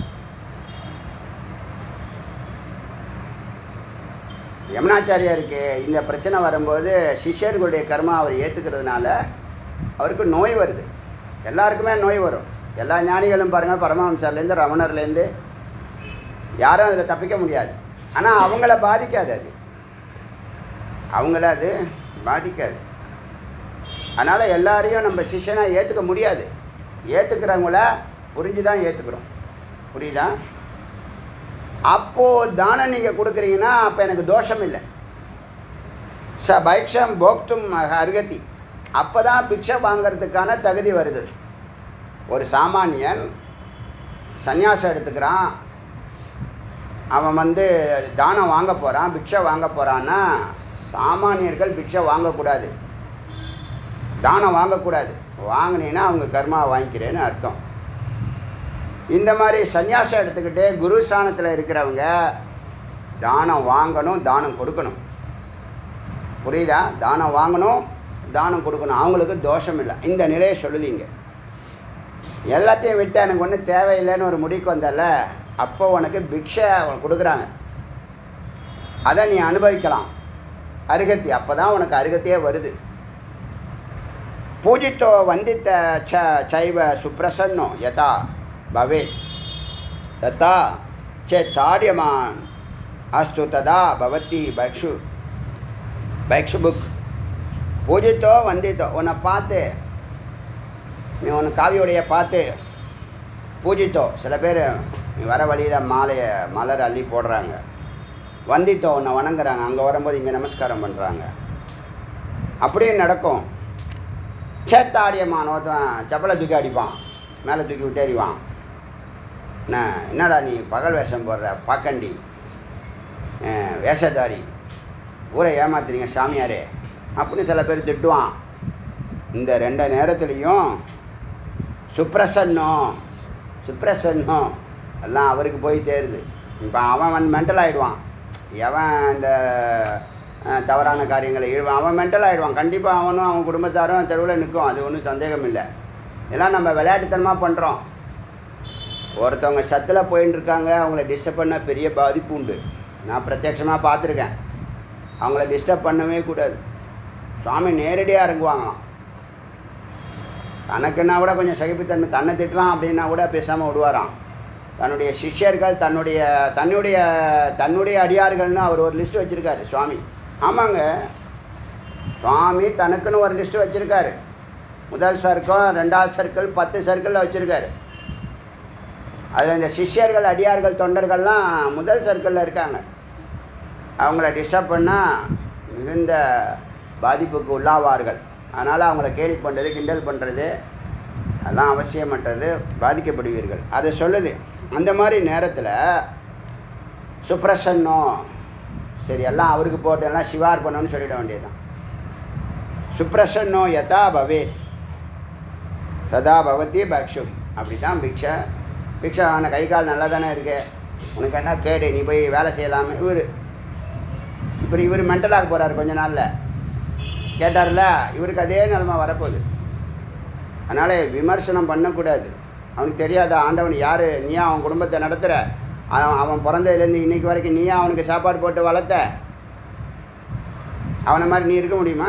யமுனாச்சாரியாருக்கு இந்த பிரச்சனை வரும்போது சிஷ்யர்களுடைய கர்மா அவர் ஏற்றுக்கிறதுனால அவருக்கு நோய் வருது எல்லாருக்குமே நோய் வரும் எல்லா ஞானிகளும் பாருங்கள் பரமஹம்சர்லேருந்து ரமணர்லேருந்து யாரும் அதில் தப்பிக்க முடியாது ஆனால் அவங்கள பாதிக்காது அது அவங்கள அது பாதிக்காது அதனால் எல்லாரையும் நம்ம சிஷ்யனாக ஏற்றுக்க முடியாது ஏற்றுக்கிறவங்கள புரிஞ்சு தான் ஏற்றுக்கிறோம் புரியுதா அப்போது தானம் நீங்கள் கொடுக்குறீங்கன்னா அப்போ எனக்கு தோஷம் இல்லை ச பைக்ஷம் போக்தும் அருகதி அப்போ தான் பிக்ஷை வாங்கிறதுக்கான தகுதி வருது ஒரு சாமானியன் சந்நியாசம் எடுத்துக்கிறான் அவன் வந்து தானம் வாங்க போகிறான் பிக்ஷை வாங்க போகிறான்னா சாமானியர்கள் பிக்ஷை வாங்கக்கூடாது தானம் வாங்கக்கூடாது வாங்கினீங்கன்னா அவங்க கர்மா வாங்கிக்கிறேன்னு அர்த்தம் இந்த மாதிரி சந்நியாசம் எடுத்துக்கிட்டு குரு ஸ்தானத்தில் இருக்கிறவங்க தானம் வாங்கணும் தானம் கொடுக்கணும் புரியுதா தானம் வாங்கணும் தானம் கொடுக்கணும் அவங்களுக்கு தோஷம் இல்லை இந்த நிலையை சொல்லுதீங்க எல்லாத்தையும் விட்டு எனக்கு ஒன்றும் தேவையில்லைன்னு ஒரு முடிவுக்கு வந்தல அப்போ உனக்கு பிக்ஷை கொடுக்குறாங்க அதை நீ அனுபவிக்கலாம் அருகத்தி அப்போ தான் உனக்கு அருகத்தியே வருது பூஜித்தோ வந்தித்த ச சைவ சுப்பிரசன்னோ யதா பவேத் தத்தா சேத் தாடியமான் அஸ்து ததா பவதி பக்ஷு பக்ஷு புக் பூஜித்தோ வந்தித்தோ உன்னை பார்த்து நீ உன் காவியோடைய பார்த்து பூஜித்தோ சில பேர் நீ வர வழியில் மாலையை மலர் அள்ளி போடுறாங்க வந்தித்தோ உன்னை வணங்குறாங்க அங்கே வரும்போது இங்கே நமஸ்காரம் பண்ணுறாங்க அப்படியே நடக்கும் சேத்தாடியமான ஒருத்தன் செப்பலை தூக்கி அடிப்பான் மேலே தூக்கி விட்டு எறிவான் என்ன என்னடா நீ பகல் வேஷம் போடுற பாக்கண்டி அஹ், வேஷதாரி ஊரை ஏமாத்துறீங்க சாமியாரே அப்படின்னு சில பேர் திட்டுவான் இந்த ரெண்டு நேரத்துலேயும் சுப்ரசன்னோ சுப்ரசன்னோ எல்லாம் அவருக்கு போய் சேருது இப்போ அவன் மென்டல் ஆகிடுவான் எவன் இந்த அஹ், தவறான காரியங்களை ஈடுவான் அவன் மென்டல் ஆகிடுவான் கண்டிப்பாக அவனும் அவன் குடும்பத்தாரும் தெருவில் நிற்கும் அது ஒன்றும் சந்தேகம் இல்லை இதெல்லாம் நம்ம விளையாட்டுத்தனமாக பண்ணுறோம் ஒருத்தவங்க சத்தில் போயின்னு இருக்காங்க அவங்கள டிஸ்டர்ப் பண்ண பெரிய பாதிப்பு உண்டு நான் பிரத்யட்சமாக பார்த்துருக்கேன் அவங்கள டிஸ்டர்ப் பண்ணவே கூடாது சுவாமி நேரடியாக இறங்குவாங்களாம் தனக்குன்னா கூட கொஞ்சம் சகிப்புத்தன்மை தன்னை திட்டுறான் அப்படின்னா கூட பேசாமல் விடுவாராம் தன்னுடைய சிஷ்யர்கள் தன்னுடைய தன்னுடைய தன்னுடைய அடியார்கள்னு அவர் ஒரு லிஸ்ட் வச்சுருக்காரு சுவாமி ஆமாங்க சுவாமி தனக்குன்னு ஒரு லிஸ்ட்டு வச்சுருக்காரு முதல் சர்க்கம் ரெண்டாவது சர்க்கிள் பத்து சர்க்கிளில் வச்சுருக்காரு அதில் இந்த சிஷ்யர்கள் அடியார்கள் தொண்டர்கள்லாம் முதல் சர்க்கிளில் இருக்காங்க அவங்கள டிஸ்டர்ப் பண்ணால் மிகுந்த பாதிப்புக்கு உள்ளாவார்கள் அதனால் அவங்கள கேலி பண்ணுறது கிண்டல் பண்ணுறது அதெல்லாம் அவசியமற்றது பாதிக்கப்படுவீர்கள் அதை சொல்லுது அந்த மாதிரி நேரத்தில் சுப்ரசன்னோ சரி எல்லாம் அவருக்கு போட்டு எல்லாம் சிவார் பண்ணணும்னு சொல்லிட வேண்டியதுதான் சுப்ரசன்னோ யதா பவேத் ததா பவதி பக்ஷு அப்படி தான் பிக்ஷை பிக்ஷை அவனை கை கால் நல்லா தானே இருக்கு உனக்கு என்ன கேடு நீ போய் வேலை செய்யலாமே இவர் இப்போ இவர் மென்டலாக போகிறார் கொஞ்ச நாளில் கேட்டார்ல இவருக்கு அதே நிலமை வரப்போகுது அதனால் விமர்சனம் பண்ணக்கூடாது அவனுக்கு தெரியாத ஆண்டவன் யார் நீயா அவன் குடும்பத்தை நடத்துகிற அவன் அவன் பிறந்ததுலேருந்து இன்னைக்கு வரைக்கும் நீயா அவனுக்கு சாப்பாடு போட்டு வளர்த்த அவனை மாதிரி நீ இருக்க முடியுமா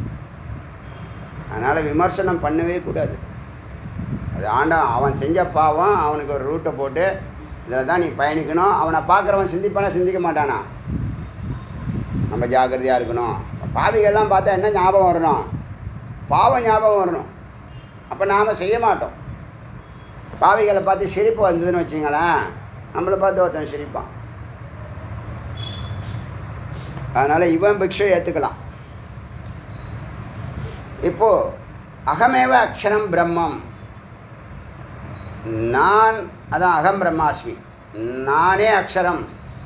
அதனால் விமர்சனம் பண்ணவே கூடாது அது ஆண்டவன் அவன் செஞ்ச பாவம் அவனுக்கு ஒரு ரூட்டை போட்டு இதில் தான் நீ பயணிக்கணும் அவனை பார்க்குறவன் சிந்திப்பானா சிந்திக்க மாட்டானா நம்ம ஜாக்கிரதையாக இருக்கணும் பாவிகள்லாம் பார்த்தா என்ன ஞாபகம் வரணும் பாவம் ஞாபகம் வரணும் அப்போ நாம் செய்ய மாட்டோம் பாவிகளை பார்த்து சிரிப்பு வந்ததுன்னு வச்சுங்களேன் நம்மளை பார்த்து ஒருத்தன் சிரிப்பான் அதனால் இவன் பிக்ஷை ஏற்றுக்கலாம் இப்போது அகமேவ அக்ஷரம் பிரம்மம் நான் அதான் அகம் பிரம்மாஸ்மி நானே அக்ஷரம்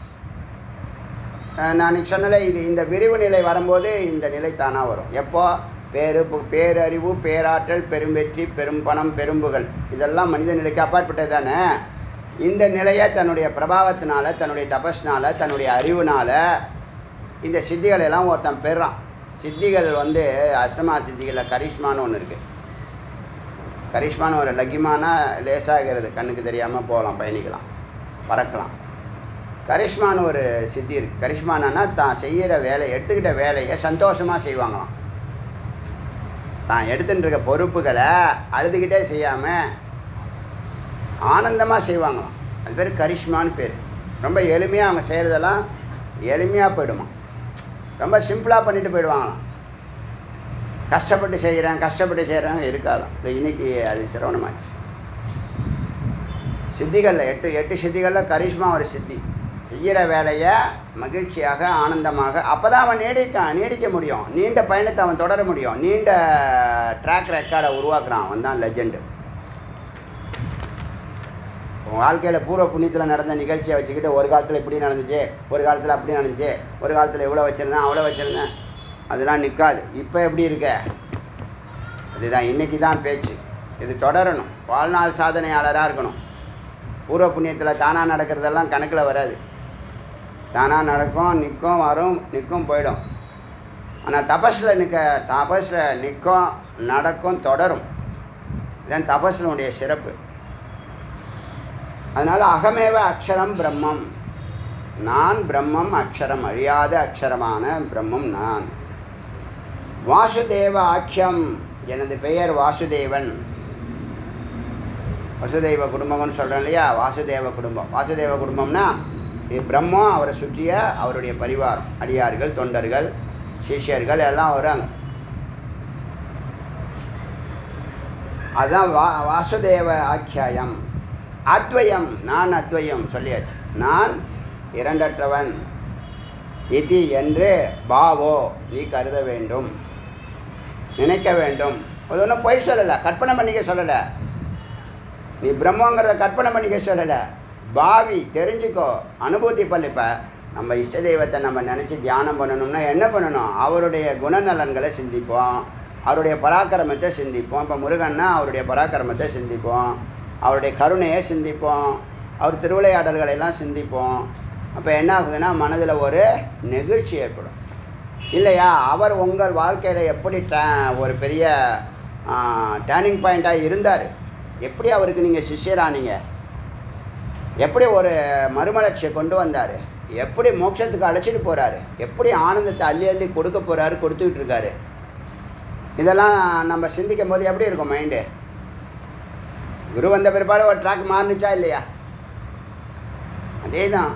அஹ் நான் சொன்னல இது இந்த விரிவு நிலை வரும்போது இந்த நிலை தானாக வரும் எப்போ பேரு பு- பேரறிவு பேராற்றல் பெரும்பெற்றி பெரும் பணம் பெரும்புகள் இதெல்லாம் மனித நிலைக்கு அப்பாற்பட்டது தானே இந்த நிலையை தன்னுடைய பிரபாவத்தினால தன்னுடைய தபஸ்னால தன்னுடைய அறிவுனால இந்த சித்திகளை எல்லாம் ஒருத்தன் பெறான் சித்திகள் வந்து அஷ்டமா சித்திகளில் கரிஷ்மான்னு ஒன்று இருக்குது கரிஷ்மான்னு ஒரு லக்கிமானா லேசாகிறது கண்ணுக்கு தெரியாமல் போகலாம் பயணிக்கலாம் பறக்கலாம் கரிஷ்மான்னு ஒரு சித்தி இருக்குது கரிஷ்மானா தான் செய்கிற வேலை எடுத்துக்கிட்ட வேலையை சந்தோஷமாக செய்வாங்களாம் தான் எடுத்துட்டு இருக்க பொறுப்புகளை அழுதுகிட்டே செய்யாமல் ஆனந்தமாக செய்வாங்களாம் அது பேர் கரிஷ்மான்னு பேர் ரொம்ப எளிமையாக அவங்க செய்கிறதெல்லாம் எளிமையாக போயிடுமா ரொம்ப சிம்பிளாக பண்ணிட்டு போயிடுவாங்களாம் கஷ்டப்பட்டு செய்கிறேன் கஷ்டப்பட்டு செய்கிறேன் இருக்காதான் இது இன்னைக்கு அது சிரவணமாச்சு சித்திகளில் எட்டு எட்டு சித்திகளில் கரிஷ்மா ஒரு சித்தி செய்கிற வேலையை மகிழ்ச்சியாக ஆனந்தமாக அப்போ தான் அவன் நீடிக்கான் நீடிக்க முடியும் நீண்ட பயணத்தை அவன் தொடர முடியும் நீண்ட ட்ராக் ரெக்கார்டை உருவாக்குறான் அவன் தான் லெஜெண்டு உன் வாழ்க்கையில் பூர்வ புண்ணியத்தில் நடந்த நிகழ்ச்சியை வச்சுக்கிட்டு ஒரு காலத்தில் இப்படி நடந்துச்சு ஒரு காலத்தில் அப்படி நடந்துச்சு ஒரு காலத்தில் இவ்வளோ வச்சுருந்தேன் அவ்வளோ வச்சுருந்தேன் அதெல்லாம் நிற்காது இப்போ எப்படி இருக்க அதுதான் இன்றைக்கி தான் பேச்சு இது தொடரணும் வாழ்நாள் சாதனையாளராக இருக்கணும் பூர்வ புண்ணியத்தில் தானாக நடக்கிறதெல்லாம் கணக்கில் வராது தானாக நடக்கும் நிற்கும் வரும் நிற்கும் போயிடும் ஆனால் தபஸில் நிற்க தபஸில் நிற்கும் நடக்கும் தொடரும் இதுதான் தபஸினுடைய சிறப்பு அதனால் அகமேவ அக்ஷரம் பிரம்மம் நான் பிரம்மம் அக்ஷரம் அழியாத அக்ஷரமான பிரம்மம் நான் வாசுதேவ ஆக்கியம் எனது பெயர் வாசுதேவன் வசுதேவ குடும்பம்னு சொல்கிறோம் இல்லையா வாசுதேவ குடும்பம் வாசுதேவ குடும்பம்னா இது பிரம்மம் அவரை சுற்றிய அவருடைய பரிவாரம் அடியார்கள் தொண்டர்கள் சிஷ்யர்கள் எல்லாம் வராங்க அதுதான் வா வாசுதேவ ஆக்கியாயம் அத்வயம் நான் அத்வயம் சொல்லியாச்சு நான் இரண்டற்றவன் இதி என்று பாவோ நீ கருத வேண்டும் நினைக்க வேண்டும் அது ஒன்றும் பொய் சொல்லலை கற்பனை பண்ணிக்க சொல்லலை நீ பிரம்மங்கிறத கற்பனை பண்ணிக்க சொல்லலை பாவி தெரிஞ்சுக்கோ அனுபூதி பண்ணிப்ப நம்ம இஷ்ட தெய்வத்தை நம்ம நினச்சி தியானம் பண்ணணும்னா என்ன பண்ணணும் அவருடைய குணநலன்களை சிந்திப்போம் அவருடைய பராக்கிரமத்தை சிந்திப்போம் இப்போ முருகன்னா அவருடைய பராக்கிரமத்தை சிந்திப்போம் அவருடைய கருணையை சிந்திப்போம் அவர் திருவிளையாடல்களை எல்லாம் சிந்திப்போம் அப்போ என்ன ஆகுதுன்னா மனதில் ஒரு நெகிழ்ச்சி ஏற்படும் இல்லையா அவர் உங்கள் வாழ்க்கையில் எப்படி ட ஒரு பெரிய டேர்னிங் பாயிண்ட்டாக இருந்தார் எப்படி அவருக்கு நீங்கள் சிஷ்யரானீங்க எப்படி ஒரு மறுமலர்ச்சியை கொண்டு வந்தார் எப்படி மோட்சத்துக்கு அழைச்சிட்டு போகிறாரு எப்படி ஆனந்தத்தை அள்ளி அள்ளி கொடுக்க போகிறாரு கொடுத்துக்கிட்டு இருக்காரு இதெல்லாம் நம்ம சிந்திக்கும் போது எப்படி இருக்கும் மைண்டு குரு வந்த பிற்பாடு ஒரு ட்ராக் மாறுனுச்சா இல்லையா அதே தான்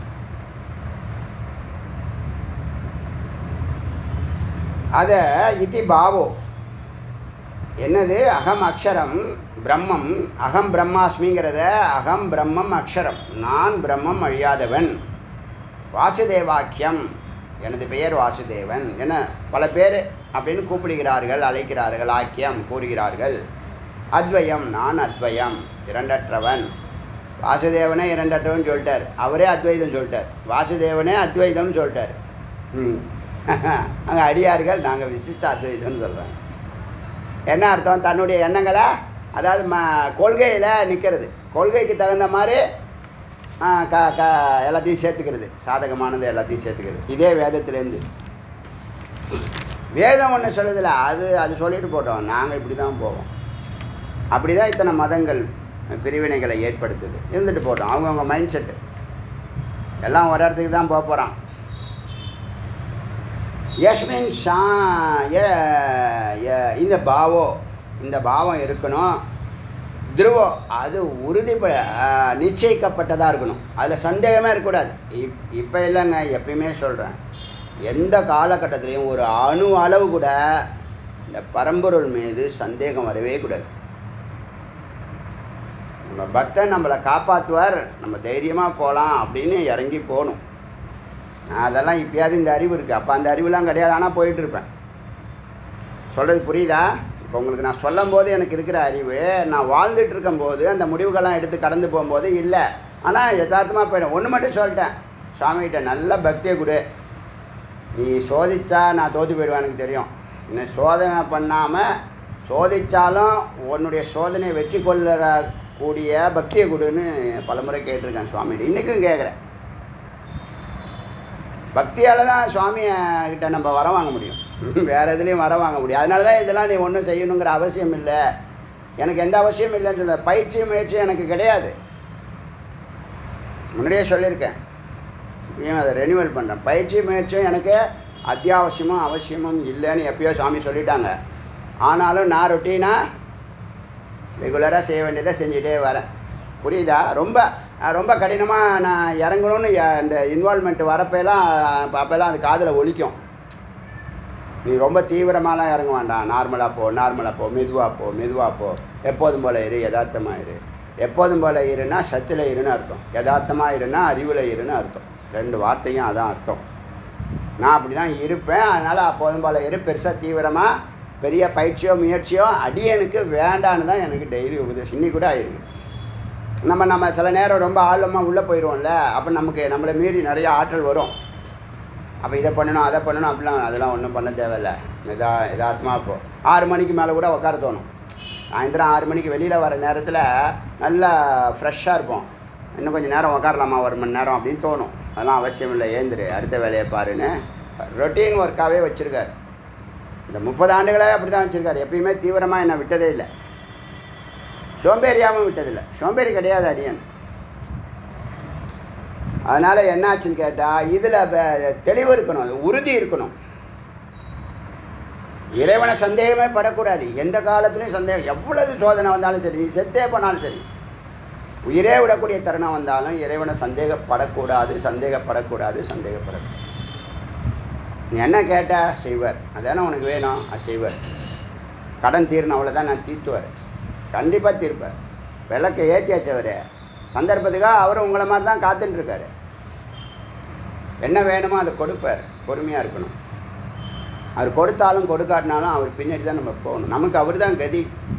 அதை இதி பாவோ என்னது அகம் அக்ஷரம் பிரம்மம் அகம் பிரம்மாஸ்மிங்கிறத அகம் பிரம்மம் அக்ஷரம் நான் பிரம்மம் அழியாதவன் வாசுதேவாக்கியம் எனது பெயர் வாசுதேவன் என பல பேர் அப்படின்னு கூப்பிடுகிறார்கள் அழைக்கிறார்கள் ஆக்கியம் கூறுகிறார்கள் அத்வயம் நான் அத்வயம் இரண்டற்றவன் வாசுதேவனே இரண்டற்றவன் சொல்லிட்டார் அவரே அத்வைதம் சொல்லிட்டார் வாசுதேவனே அத்வைதம் சொல்லிட்டார் ம் அங்கே அடியார்கள் நாங்கள் விசிஷ்ட அத்வைதம்னு சொல்கிறோம் என்ன அர்த்தம் தன்னுடைய எண்ணங்களை அதாவது ம கொள்கையில் நிற்கிறது கொள்கைக்கு தகுந்த மாதிரி ஆ, க க எல்லாத்தையும் சேர்த்துக்கிறது சாதகமானது எல்லாத்தையும் சேர்த்துக்கிறது இதே வேதத்துலேருந்து வேதம் ஒன்று சொல்லுதில்ல அது அது சொல்லிட்டு போட்டோம் நாங்கள் இப்படி தான் போவோம் அப்படி தான் இத்தனை மதங்கள் பிரிவினைகளை ஏற்படுத்துது இருந்துட்டு போட்டோம் அவங்கவுங்க மைண்ட் செட்டு எல்லாம் ஒரு இடத்துக்கு தான் போக போகிறான் யஸ்மின் ஷா ய ய- இந்த பாவோ இந்த பாவம் இருக்கணும் துருவோ அது உறுதிப்பட ஆஹ், நிச்சயிக்கப்பட்டதாக இருக்கணும் அதில் சந்தேகமே இருக்கக்கூடாது இப் இப்போ இல்லைங்க எப்பயுமே சொல்கிறேன் எந்த காலகட்டத்திலையும் ஒரு அணு அளவு கூட இந்த பரம்பொருள் மீது சந்தேகம் வரவே கூடாது நம்ம பக்தன் நம்மளை காப்பாற்றுவார் நம்ம தைரியமாக போகலாம் அப்படின்னு இறங்கி போகணும் நான் அதெல்லாம் இப்பயாவது இந்த அறிவு இருக்குது அப்போ அந்த அறிவுலாம் கிடையாது ஆனால் போயிட்டுருப்பேன் சொல்கிறது புரியுதா இப்போ உங்களுக்கு நான் சொல்லும் போது எனக்கு இருக்கிற அறிவு நான் வாழ்ந்துட்டு இருக்கும்போது அந்த முடிவுகள்லாம் எடுத்து கடந்து போகும்போது இல்லை ஆனால் யதார்த்தமாக போயிடும் ஒன்று மட்டும் சொல்லிட்டேன் சுவாமிகிட்ட நல்ல பக்தியை கொடு நீ சோதிச்சா நான் தோற்று போயிடுவேன் எனக்கு தெரியும் இன்னும் சோதனை பண்ணாமல் சோதிச்சாலும் உன்னுடைய சோதனையை வெற்றி கொள்ளுற கூடிய பக்தியை கொடுன்னு பலமுறை கேட்டிருக்கேன் சுவாமிகிட்ட இன்றைக்கும் கேட்குறேன் பக்தியால் தான் சுவாமியை கிட்ட நம்ம வர வாங்க முடியும் வேறு எதுலேயும் வர வாங்க முடியும் அதனால தான் இதெல்லாம் நீ ஒன்றும் செய்யணுங்கிற அவசியம் இல்லை எனக்கு எந்த அவசியம் இல்லைன்னு சொல்ல பயிற்சி முயற்சி எனக்கு கிடையாது முன்னாடியே சொல்லியிருக்கேன் இப்பயும் அதை ரெனிவல் பண்ணுறேன் பயிற்சி முயற்சியும் எனக்கு அத்தியாவசியமும் அவசியமும் இல்லைன்னு எப்பயோ சுவாமி சொல்லிட்டாங்க ஆனாலும் நான் ரொட்டீனாக ரெகுலராக செய்ய வேண்டியதை செஞ்சுட்டே வரேன் புரியுதா ரொம்ப அஹ், ரொம்ப கடினமாக நான் இறங்கணும்னு ய- இந்த இன்வால்மெண்ட் வரப்பெல்லாம் அப்போல்லாம் அது காதில் ஒலிக்கும் நீ ரொம்ப தீவிரமாலாம் இறங்க வேண்டாம் நார்மலாக போ நார்மலாக போ மெதுவாக போ மெதுவாக போ எப்போதும் போல இரு யதார்த்தமாக இரு எப்போதும் போல இருன்னா சத்தில் இருன்னு அர்த்தம் யதார்த்தமாக இருன்னா அறிவில் இருன்னு அர்த்தம் ரெண்டு வார்த்தையும் அதான் அர்த்தம் நான் அப்படி தான் இருப்பேன் அதனால் அப்போதும் போல இரு பெருசாக தீவிரமாக பெரிய பயிற்சியோ முயற்சியோ அடியனுக்கு வேண்டான்னு தான் எனக்கு டெய்லி உபதேசம் இன்னி கூட ஆயிருக்கு நம்ம நம்ம சில நேரம் ரொம்ப ஆழமாக உள்ளே போயிடுவோம்ல அப்போ நமக்கு நம்மளை மீறி நிறைய ஆற்றல் வரும் அப்போ இதை பண்ணணும் அதை பண்ணணும் அப்படிலாம் அதெல்லாம் ஒன்றும் பண்ண தேவையில்ல எதா எதாத்மா இப்போ ஆறு மணிக்கு மேலே கூட உட்கார தோணும் சாயந்தரம் ஆறு மணிக்கு வெளியில் வர நேரத்தில் நல்லா ஃப்ரெஷ்ஷாக இருப்போம் இன்னும் கொஞ்சம் நேரம் உட்காரலாமா ஒரு மணி நேரம் அப்படின்னு தோணும் அதெல்லாம் அவசியம் இல்லை ஏந்திரு அடுத்த வேலையை பாருன்னு ரொட்டீன் ஒர்க்காகவே வச்சுருக்காரு இந்த முப்பது ஆண்டுகளாக அப்படி தான் வச்சுருக்காரு எப்பயுமே தீவிரமாக என்னை விட்டதே இல்லை சோம்பேறியாகவும் விட்டதில்லை சோம்பேறி கிடையாது அடியன் அதனால் என்னாச்சுன்னு கேட்டால் இதில் தெளிவு இருக்கணும் அது உறுதி இருக்கணும் இறைவனை சந்தேகமே படக்கூடாது எந்த காலத்துலையும் சந்தேகம் எவ்வளவு சோதனை வந்தாலும் சரி நீ செத்தே போனாலும் சரி உயிரே விடக்கூடிய தருணம் வந்தாலும் இறைவனை சந்தேகப்படக்கூடாது சந்தேகப்படக்கூடாது சந்தேகப்படக்கூடாது நீ என்ன கேட்ட செய்வர் அதானே உனக்கு வேணும் அது செய்வர் கடன் தீரணும் அவ்வளோதான் நான் தீர்த்துவார் கண்டிப்பாக தீர்ப்பார் விளக்கை ஏற்றியாச்சவர் சந்தர்ப்பத்துக்காக அவர் உங்களை மாதிரி தான் காத்துட்டு இருக்காரு என்ன வேணுமோ அதை கொடுப்பார் பொறுமையாக இருக்கணும் அவர் கொடுத்தாலும் கொடுக்காட்டினாலும் அவர் பின்னாடி தான் நம்ம போகணும் நமக்கு அவர் தான் கதி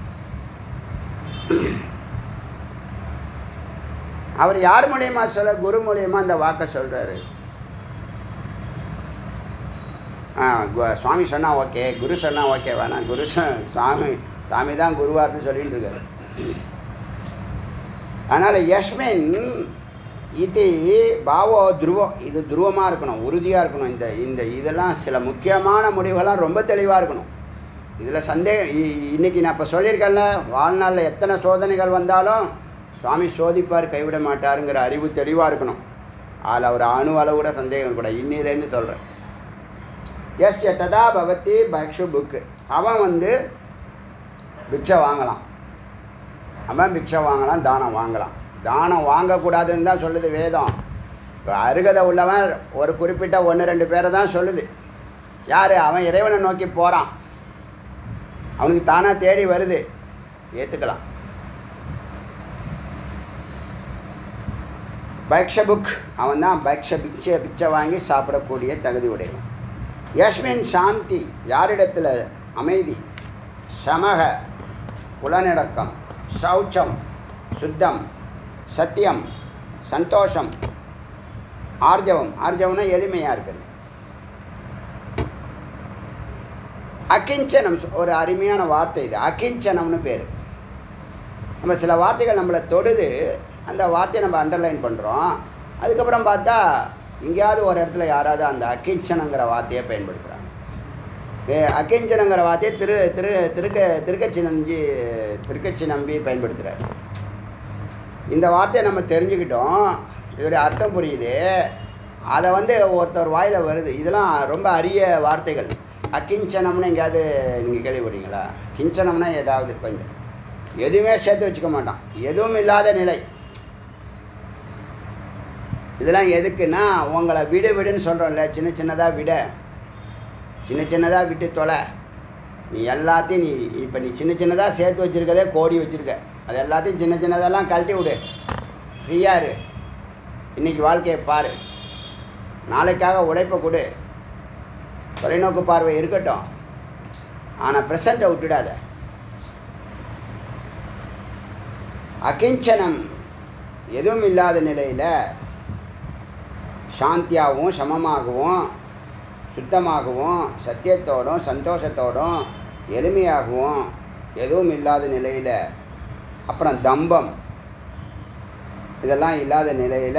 அவர் யார் மூலியமா சொல்ல குரு மூலியமா அந்த வாக்கை சொல்கிறாரு ஆ கு- சுவாமி சொன்னால் ஓகே குரு சொன்னால் ஓகே வேணாம் குரு சொ- சாமி சாமி தான் குருவார்னு சொல்லிட்டு இருக்காரு அதனால் யஷ்மின் இது பாவோ துருவம் இது துருவமாக இருக்கணும் உறுதியாக இருக்கணும் இந்த இந்த இதெல்லாம் சில முக்கியமான முடிவுகள்லாம் ரொம்ப தெளிவாக இருக்கணும் இதில் சந்தேகம் இ- இன்னைக்கு நான் இப்போ சொல்லியிருக்கேன்ல வாழ்நாளில் எத்தனை சோதனைகள் வந்தாலும் சுவாமி சோதிப்பார் கைவிட மாட்டாருங்கிற அறிவு தெளிவாக இருக்கணும் அதில் ஒரு அணு அளவு கூட சந்தேகம் கூட இன்னிலேருந்து சொல்கிறேன் எஸ் ததா பவதி பக்ஷு புக்கு அவன் வந்து பிக்ஷை வாங்கலாம் அவன் பிக்ஷை வாங்கலாம் தானம் வாங்கலாம் தானம் வாங்கக்கூடாதுன்னு தான் சொல்லுது வேதம் இப்போ அருகதை உள்ளவன் ஒரு குறிப்பிட்ட ஒன்று ரெண்டு பேரை தான் சொல்லுது யார் அவன் இறைவனை நோக்கி போகிறான் அவனுக்கு தானாக தேடி வருது ஏற்றுக்கலாம் பக்ஷ புக் அவன் தான் பக்ஷ பிச்சை பிச்சை வாங்கி சாப்பிடக்கூடிய தகுதி உடையவன் யஸ்மின் சாந்தி யாரிடத்தில் அமைதி சமக புலனடக்கம் சௌச்சம் சுத்தம் சத்தியம் சந்தோஷம் ஆர்ஜவம் ஆர்ஜவம்னா எளிமையாக இருக்குது அகிஞ்சனம் ஒரு அருமையான வார்த்தை இது அகிஞ்சனம்னு பேர் நம்ம சில வார்த்தைகள் நம்மளை தொடுது அந்த வார்த்தையை நம்ம அண்டர்லைன் பண்ணுறோம் அதுக்கப்புறம் பார்த்தா எங்கேயாவது ஒரு இடத்துல யாராவது அந்த அகிஞ்சனங்கிற வார்த்தையை பயன்படுத்துகிறாங்க ஏ அகிஞ்சனங்கிற வார்த்தையை திரு திரு திருக்க திருக்கச்சி நம்பி திருக்கச்சி நம்பி பயன்படுத்துகிறார் இந்த வார்த்தையை நம்ம தெரிஞ்சுக்கிட்டோம் இதோடைய அர்த்தம் புரியுது அதை வந்து ஒருத்தர் வாயில் வருது இதெல்லாம் ரொம்ப அரிய வார்த்தைகள் அகிஞ்சனம்னு எங்கேயாவது நீங்கள் கேள்விப்படுறீங்களா கிஞ்சனம்னா ஏதாவது கொஞ்சம் எதுவுமே சேர்த்து வச்சுக்க மாட்டான் எதுவும் இல்லாத நிலை இதெல்லாம் எதுக்குன்னா உங்களை விடு விடுன்னு சொல்கிறோம்ல சின்ன சின்னதாக விட சின்ன சின்னதாக விட்டு தொலை நீ எல்லாத்தையும் நீ இப்போ நீ சின்ன சின்னதாக சேர்த்து வச்சுருக்கதே கோடி வச்சுருக்க அது எல்லாத்தையும் சின்ன சின்னதெல்லாம் கழட்டி விடு ஃப்ரீயாக இரு இன்றைக்கி வாழ்க்கையை பாரு நாளைக்காக உழைப்பை கொடு தொலைநோக்கு பார்வை இருக்கட்டும் ஆனால் ப்ரெசண்ட்டை விட்டுடாத அகிஞ்சனம் எதுவும் இல்லாத நிலையில் சாந்தியாகவும் சமமாகவும் சுத்தமாகவும் சத்தியத்தோடும் சந்தோஷத்தோடும் எளிமையாகவும் எதுவும் இல்லாத நிலையில் அப்புறம் தம்பம் இதெல்லாம் இல்லாத நிலையில்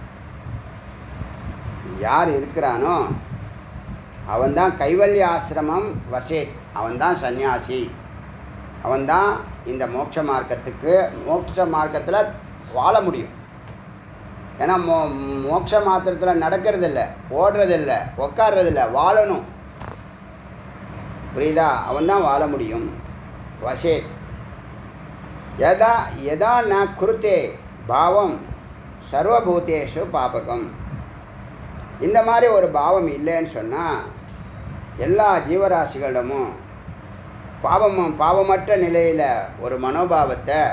யார் இருக்கிறானோ அவன்தான் கைவல்ய ஆசிரமம் வசேத் அவன்தான் சந்நியாசி அவன்தான் இந்த மோட்ச மார்க்கத்துக்கு மோட்ச மார்க்கத்தில் வாழ முடியும் ஏன்னா மோ மோட்ச மாத்திரத்தில் நடக்கிறதில்ல ஓடுறதில்ல உக்காடுறதில்ல வாழணும் புரியுதா அவன்தான் வாழ முடியும் வசேத் யதா யதா ந குருத்தே பாவம் சர்வபூதேஷு பாபகம் இந்த மாதிரி ஒரு பாவம் இல்லைன்னு சொன்னால் எல்லா ஜீவராசிகளிடமும் பாவமும் பாவமற்ற நிலையில் ஒரு மனோபாவத்தை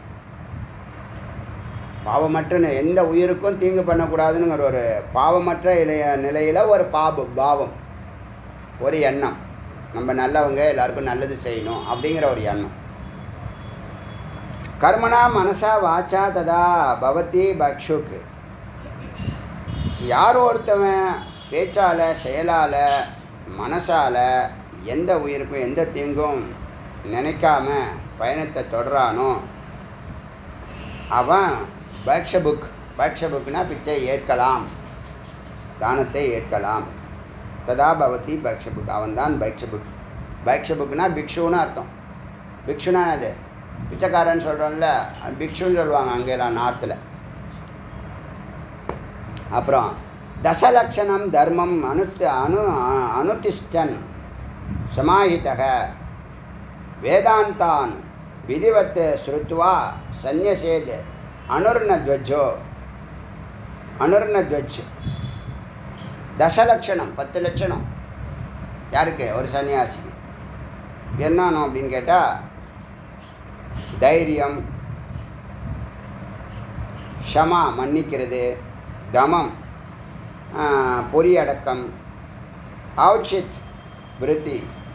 பாவமற்ற நி- எந்த உயிருக்கும் தீங்கு பண்ணக்கூடாதுங்கிற ஒரு பாவமற்ற இலைய நிலையில் ஒரு பாபு பாவம் ஒரு எண்ணம் நம்ம நல்லவங்க எல்லாருக்கும் நல்லது செய்யணும் அப்படிங்கிற ஒரு எண்ணம் கர்மனா மனசா வாச்சா ததா பவதி பக்ஷுக்கு யார் ஒருத்தவன் பேச்சால் செயலால் மனசால் எந்த உயிருக்கும் எந்த தீங்கும் நினைக்காம பயணத்தை தொடரானோ அவன் பக்ஷ புக் பக்ஷ புக்னா பிச்சை ஏற்கலாம் தானத்தை ஏற்கலாம் ததா பவதி பக்ஷ புக் அவன்தான் பக்ஷ புக் பக்ஷ புக்னா பிக்ஷுன்னு அர்த்தம் பிக்ஷுனா அது பிச்சைக்காரன்னு சொல்கிறோம்ல அது பிக்ஷுன்னு சொல்லுவாங்க அங்கெல்லாம் நார்த்தில் அப்புறம் தசலட்சணம் தர்மம் அனுத்து அனு அனுதிஷ்டன் சமாஹிதக வேதாந்தான் விதிவத் ஸ்ருத்வா சந்நியசேத் அனுர்ணத்வஜோ அனுர்ணத்வஜ் தசலட்சணம் பத்து லட்சணம் யாருக்கு ஒரு சன்னியாசிக்கு என்னணும் அப்படின்னு கேட்டால் தைரியம் ஷமா மன்னிக்கிறது தமம் ஆஹ், பொறியடக்கம் ஔச்சித் விருத்தி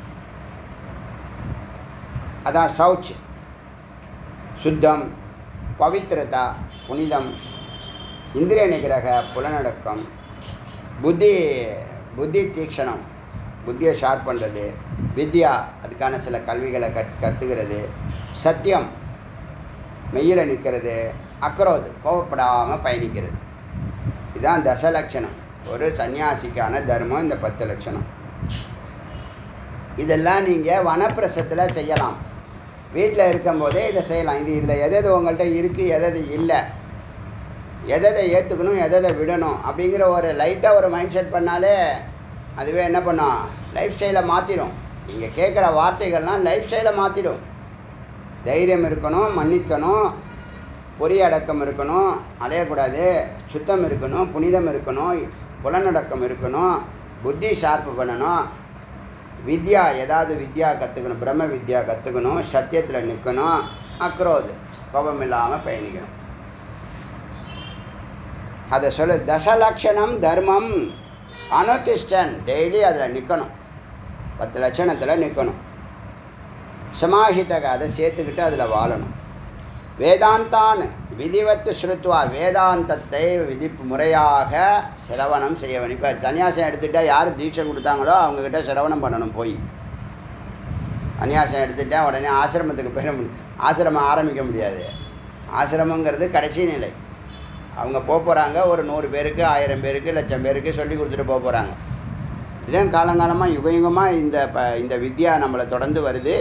அதான் சௌச் சுத்தம் பவித்திரதா புனிதம் இந்திரிய நிகிரக புலனடக்கம் புத்தி புத்தி தீக்ஷணம் புத்தியை ஷார்ப் பண்ணுறது வித்யா அதுக்கான சில கல்விகளை கற் கற்றுக்கிறது சத்தியம் மெய்யில் நிற்கிறது அக்ரோது கோவப்படாமல் பயணிக்கிறது இதுதான் தசலட்சணம் ஒரு சன்னியாசிக்கான தர்மம் இந்த பத்து லட்சணம் இதெல்லாம் நீங்கள் வனப்பிரசத்தில் செய்யலாம் வீட்டில் இருக்கும்போதே இதை செய்யலாம் இது இதில் எது எது உங்கள்கிட்ட இருக்குது எது எது இல்லை எதை எதை ஏற்றுக்கணும் எதை எதை விடணும் அப்படிங்கிற ஒரு லைட்டாக ஒரு மைண்ட் செட் பண்ணாலே அதுவே என்ன பண்ணும் லைஃப் ஸ்டைலை மாற்றிடும் நீங்கள் கேட்குற வார்த்தைகள்லாம் லைஃப் ஸ்டைலை மாற்றிடும் தைரியம் இருக்கணும் மன்னிக்கணும் பொறியடக்கம் இருக்கணும் அலையக்கூடாது சுத்தம் இருக்கணும் புனிதம் இருக்கணும் புலனடக்கம் இருக்கணும் புத்தி ஷார்ப்பு பண்ணணும் வித்யா ஏதாவது வித்யா கற்றுக்கணும் பிரம்ம வித்யா கற்றுக்கணும் சத்தியத்தில் நிற்கணும் அக்ரோது கோபம் இல்லாமல் பயணிக்கணும் அதை சொல்லு தசலட்சணம் தர்மம் அனுதிஷ்டன் டெய்லி அதில் நிற்கணும் பத்து லட்சணத்தில் நிற்கணும் சமாஹிதக அதை சேர்த்துக்கிட்டு அதில் வாழணும் வேதாந்தான் விதிவத்து ஸ்ருத்வா வேதாந்தத்தை விதி முறையாக சிரவணம் செய்ய வேணும் இப்போ சன்னியாசம் எடுத்துட்டால் யார் தீட்சை கொடுத்தாங்களோ அவங்கக்கிட்ட சிரவணம் பண்ணணும் போய் சன்னியாசம் எடுத்துட்டா உடனே ஆசிரமத்துக்கு போயிட முடியும் ஆசிரமம் ஆரம்பிக்க முடியாது ஆசிரமங்கிறது கடைசி நிலை அவங்க போக போகிறாங்க ஒரு நூறு பேருக்கு ஆயிரம் பேருக்கு லட்சம் பேருக்கு சொல்லி கொடுத்துட்டு போக போகிறாங்க இதுதான் காலங்காலமாக யுக யுகமாக இந்த ப இந்த வித்யா நம்மளை தொடர்ந்து வருது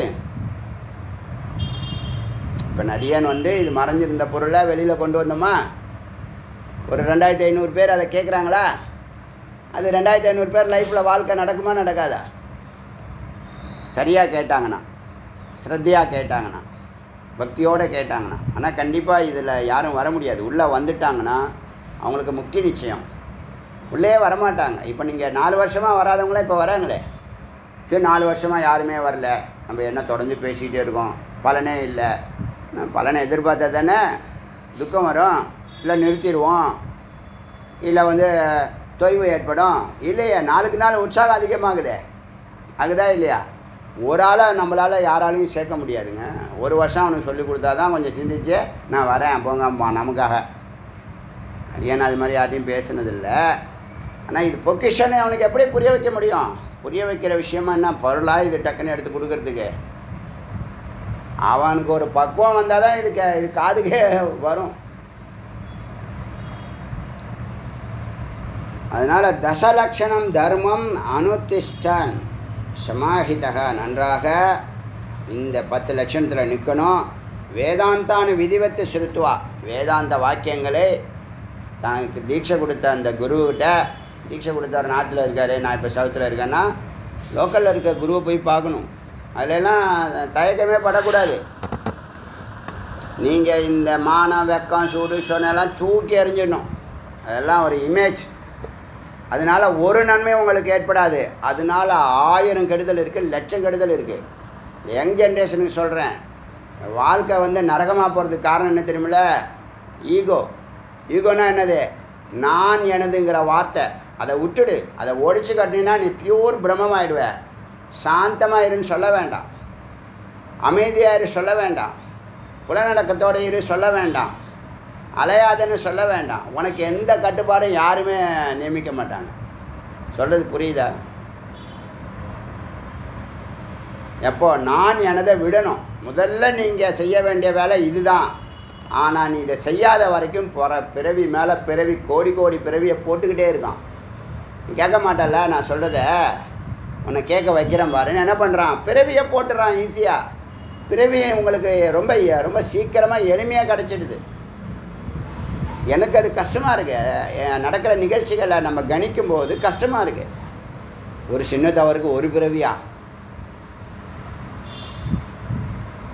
இப்போ நடிகன் வந்து இது மறைஞ்சிருந்த பொருளை வெளியில் கொண்டு வந்தோமா ஒரு ரெண்டாயிரத்தி ஐநூறு பேர் அதை கேட்குறாங்களா அது ரெண்டாயிரத்தி ஐநூறு பேர் லைஃப்பில் வாழ்க்கை நடக்குமா நடக்காதா சரியாக கேட்டாங்கண்ணா ஸ்ரத்தையாக கேட்டாங்கண்ணா பக்தியோடு கேட்டாங்கண்ணா ஆனால் கண்டிப்பாக இதில் யாரும் வர முடியாது உள்ளே வந்துட்டாங்கன்னா அவங்களுக்கு முக்தி நிச்சயம் உள்ளே வரமாட்டாங்க இப்போ நீங்கள் நாலு வருஷமாக வராதவங்களாம் இப்போ வராங்களே சரி நாலு வருஷமாக யாருமே வரல நம்ம என்ன தொடர்ந்து பேசிக்கிட்டே இருக்கோம் பலனே இல்லை நான் பலனை எதிர்பார்த்தா தானே துக்கம் வரும் இல்லை நிறுத்திடுவோம் இல்லை வந்து தொய்வு ஏற்படும் இல்லையா நாளுக்கு நாள் உற்சாகம் அதிகமாகுதே ஆகுதா இல்லையா ஒரு ஆளை நம்மளால் யாராலையும் சேர்க்க முடியாதுங்க ஒரு வருஷம் அவனுக்கு சொல்லி கொடுத்தா தான் கொஞ்சம் சிந்திச்சு நான் வரேன் போங்கம்மா நமக்காக அடியேன் அது மாதிரி யார்ட்டையும் பேசுனதில்லை ஆனால் இது பொக்கிஷன்னு அவனுக்கு எப்படி புரிய வைக்க முடியும் புரிய வைக்கிற விஷயமா என்ன பொருளாக இது டக்குன்னு எடுத்து கொடுக்கறதுக்கு அவனுக்கு ஒரு பக்குவம் வந்தால் தான் இது கே இது காதுக்கே வரும் அதனால் தசலட்சணம் தர்மம் அனுதிஷ்டன் சமாஹிதக நன்றாக இந்த பத்து லட்சணத்தில் நிற்கணும் வேதாந்தான விதிவத்து சுருத்துவா வேதாந்த வாக்கியங்களை தனக்கு தீட்சை கொடுத்த அந்த குருக்கிட்ட தீட்சை கொடுத்தவர் நாட்டில் இருக்கார் நான் இப்போ சவுத்தில் இருக்கேன்னா லோக்கலில் இருக்க குருவை போய் பார்க்கணும் அதிலெல்லாம் தயக்கமே படக்கூடாது நீங்கள் இந்த மானம் வெக்கம் சூடு சொன்னெல்லாம் தூக்கி எறிஞ்சிடணும் அதெல்லாம் ஒரு இமேஜ் அதனால் ஒரு நன்மை உங்களுக்கு ஏற்படாது அதனால ஆயிரம் கெடுதல் இருக்குது லட்சம் கெடுதல் இருக்குது யங் ஜென்ரேஷனுக்கு சொல்கிறேன் வாழ்க்கை வந்து நரகமாக போகிறதுக்கு காரணம் என்ன தெரியுமில்ல ஈகோ ஈகோனா என்னது நான் எனதுங்கிற வார்த்தை அதை விட்டுடு அதை ஒழிச்சு கட்டினா நீ பியூர் பிரம்மமாயிடுவ சாந்தமாக இருன்னு சொல்ல வேண்டாம் அமைதியாக இரு சொல்ல வேண்டாம் புலநடக்கத்தோட இரு சொல்ல வேண்டாம் அலையாதன்னு சொல்ல வேண்டாம் உனக்கு எந்த கட்டுப்பாடும் யாருமே நியமிக்க மாட்டாங்க சொல்கிறது புரியுதா எப்போ நான் எனதை விடணும் முதல்ல நீங்கள் செய்ய வேண்டிய வேலை இதுதான் ஆனால் நீ இதை செய்யாத வரைக்கும் பிற பிறவி மேலே பிறவி கோடி கோடி பிறவியை போட்டுக்கிட்டே இருக்கான் நீ கேட்க மாட்டல நான் சொல்கிறத உன்னை கேட்க வைக்கிறேன் பாருன்னு என்ன பண்ணுறான் பிறவியை போட்டுறான் ஈஸியாக பிறவி உங்களுக்கு ரொம்ப ரொம்ப சீக்கிரமாக எளிமையாக கிடச்சிடுது எனக்கு அது கஷ்டமாக இருக்கு எ- நடக்கிற நிகழ்ச்சிகளை நம்ம கணிக்கும் போது கஷ்டமாக இருக்கு ஒரு சின்ன தவறுக்கு ஒரு பிறவியா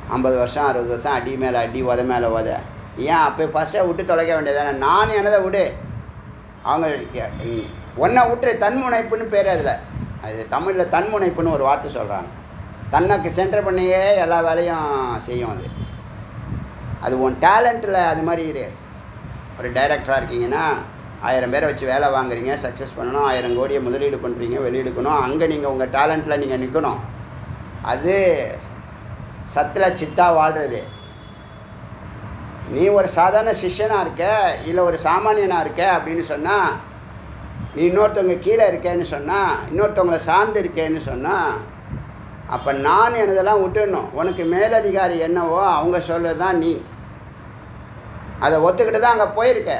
ஐம்பது வருஷம் அறுபது வருஷம் அடி மேலே அடி உத மேலே உத ஏன் அப்போ ஃபஸ்ட்டே விட்டு தொலைக்க வேண்டியதானே நான் எனதை விடு அவங்க ஒன்றை விட்டு தன்முனைப்புன்னு பேர் அதில் அது தமிழில் தன்முனைப்புன்னு ஒரு வார்த்தை சொல்கிறாங்க தன்னைக்கு சென்டர் பண்ணியே எல்லா வேலையும் செய்யும் அது அது உன் டேலண்ட்டில் அது மாதிரி இரு ஒரு டைரக்டராக இருக்கீங்கன்னா ஆயிரம் பேரை வச்சு வேலை வாங்குறீங்க சக்ஸஸ் பண்ணணும் ஆயிரம் கோடியை முதலீடு பண்ணுறீங்க வெளியெடுக்கணும் அங்கே நீங்கள் உங்கள் டேலண்ட்டில் நீங்கள் நிற்கணும் அது சத்தில் சித்தா வாழ்கிறது நீ ஒரு சாதாரண சிஷ்யனாக இருக்க இல்லை ஒரு சாமானியனாக இருக்க அப்படின்னு சொன்னால் நீ இன்னொருத்தவங்க கீழே இருக்கேன்னு சொன்னால் இன்னொருத்தவங்களை சார்ந்து இருக்கேன்னு சொன்னால் அப்போ நான் எனதெல்லாம் விட்டுடணும் உனக்கு மேலதிகாரி என்னவோ அவங்க சொல்கிறது தான் நீ அதை ஒத்துக்கிட்டு தான் அங்கே போயிருக்க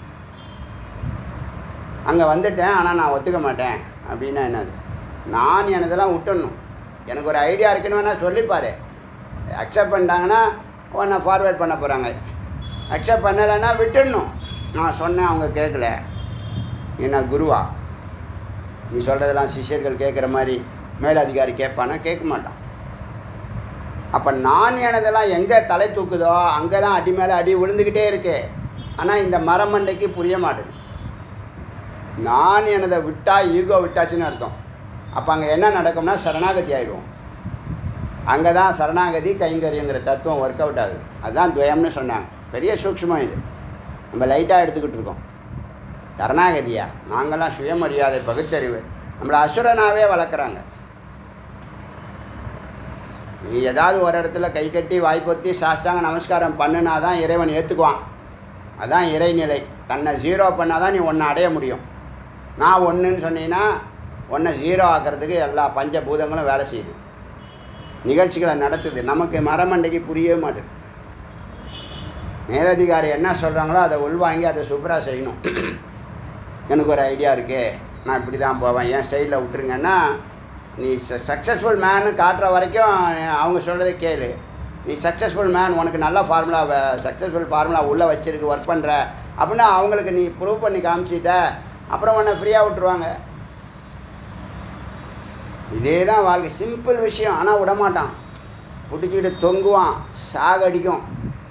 அங்கே வந்துட்டேன் ஆனால் நான் ஒத்துக்க மாட்டேன் அப்படின்னா என்னது நான் எனதெல்லாம் விட்டுடணும் எனக்கு ஒரு ஐடியா இருக்குன்னு வேணால் சொல்லிப்பாரு அக்செப்ட் பண்ணிட்டாங்கன்னா உன்னை ஃபார்வேர்ட் பண்ண போகிறாங்க அக்செப்ட் பண்ணலைன்னா விட்டுடணும் நான் சொன்னேன் அவங்க கேட்கல என்ன குருவா நீ சொல்கிறதெல்லாம் சிஷ்யர்கள் கேட்குற மாதிரி மேலதிகாரி கேட்பானா கேட்க மாட்டான் அப்போ நான் எனதெல்லாம் எங்கே தலை தூக்குதோ அங்கே தான் அடி மேலே அடி விழுந்துக்கிட்டே இருக்கு ஆனால் இந்த மரமண்டைக்கு புரிய மாட்டுது நான் எனதை விட்டா ஈகோ விட்டாச்சுன்னு அர்த்தம் அப்போ அங்கே என்ன நடக்கும்னா சரணாகதி ஆகிடுவோம் அங்கே தான் சரணாகதி கைங்கரியங்கிற தத்துவம் ஒர்க் அவுட் ஆகுது அதுதான் துவயம்னு சொன்னாங்க பெரிய சூக்ஷ்மம் இது நம்ம லைட்டாக எடுத்துக்கிட்டு இருக்கோம் சரணாகதியா நாங்கள்லாம் சுயமரியாதை பகுத்தறிவு நம்மளை அசுரனாகவே வளர்க்குறாங்க நீ ஏதாவது ஒரு இடத்துல கை கட்டி வாய்ப்பொத்தி சாஸ்தாங்க நமஸ்காரம் பண்ணுனா தான் இறைவன் ஏற்றுக்குவான் அதான் இறைநிலை தன்னை ஜீரோ பண்ணால் தான் நீ ஒன்றை அடைய முடியும் நான் ஒன்றுன்னு சொன்னீங்கன்னா ஒன்றை ஜீரோ ஆக்கிறதுக்கு எல்லா பஞ்சபூதங்களும் வேலை செய்யுது நிகழ்ச்சிகளை நடத்துது நமக்கு மரமண்டைக்கு புரியவே மாட்டுது மேலதிகாரி என்ன சொல்கிறாங்களோ அதை உள்வாங்கி அதை சூப்பராக செய்யணும் எனக்கு ஒரு ஐடியா இருக்குது நான் இப்படி தான் போவேன் என் ஸ்டைலில் விட்டுருங்கன்னா நீ சக்ஸஸ்ஃபுல் மேனு காட்டுற வரைக்கும் அவங்க சொல்கிறத கேளு நீ சக்ஸஸ்ஃபுல் மேன் உனக்கு நல்ல ஃபார்முலா சக்ஸஸ்ஃபுல் ஃபார்முலா உள்ளே வச்சிருக்கு ஒர்க் பண்ணுற அப்படின்னா அவங்களுக்கு நீ ப்ரூவ் பண்ணி காமிச்சிட்ட அப்புறம் உன்னை ஃப்ரீயாக விட்டுருவாங்க இதே தான் வாழ்க்கை சிம்பிள் விஷயம் ஆனால் விடமாட்டான் பிடிச்சிக்கிட்டு தொங்குவான் சாகடிக்கும்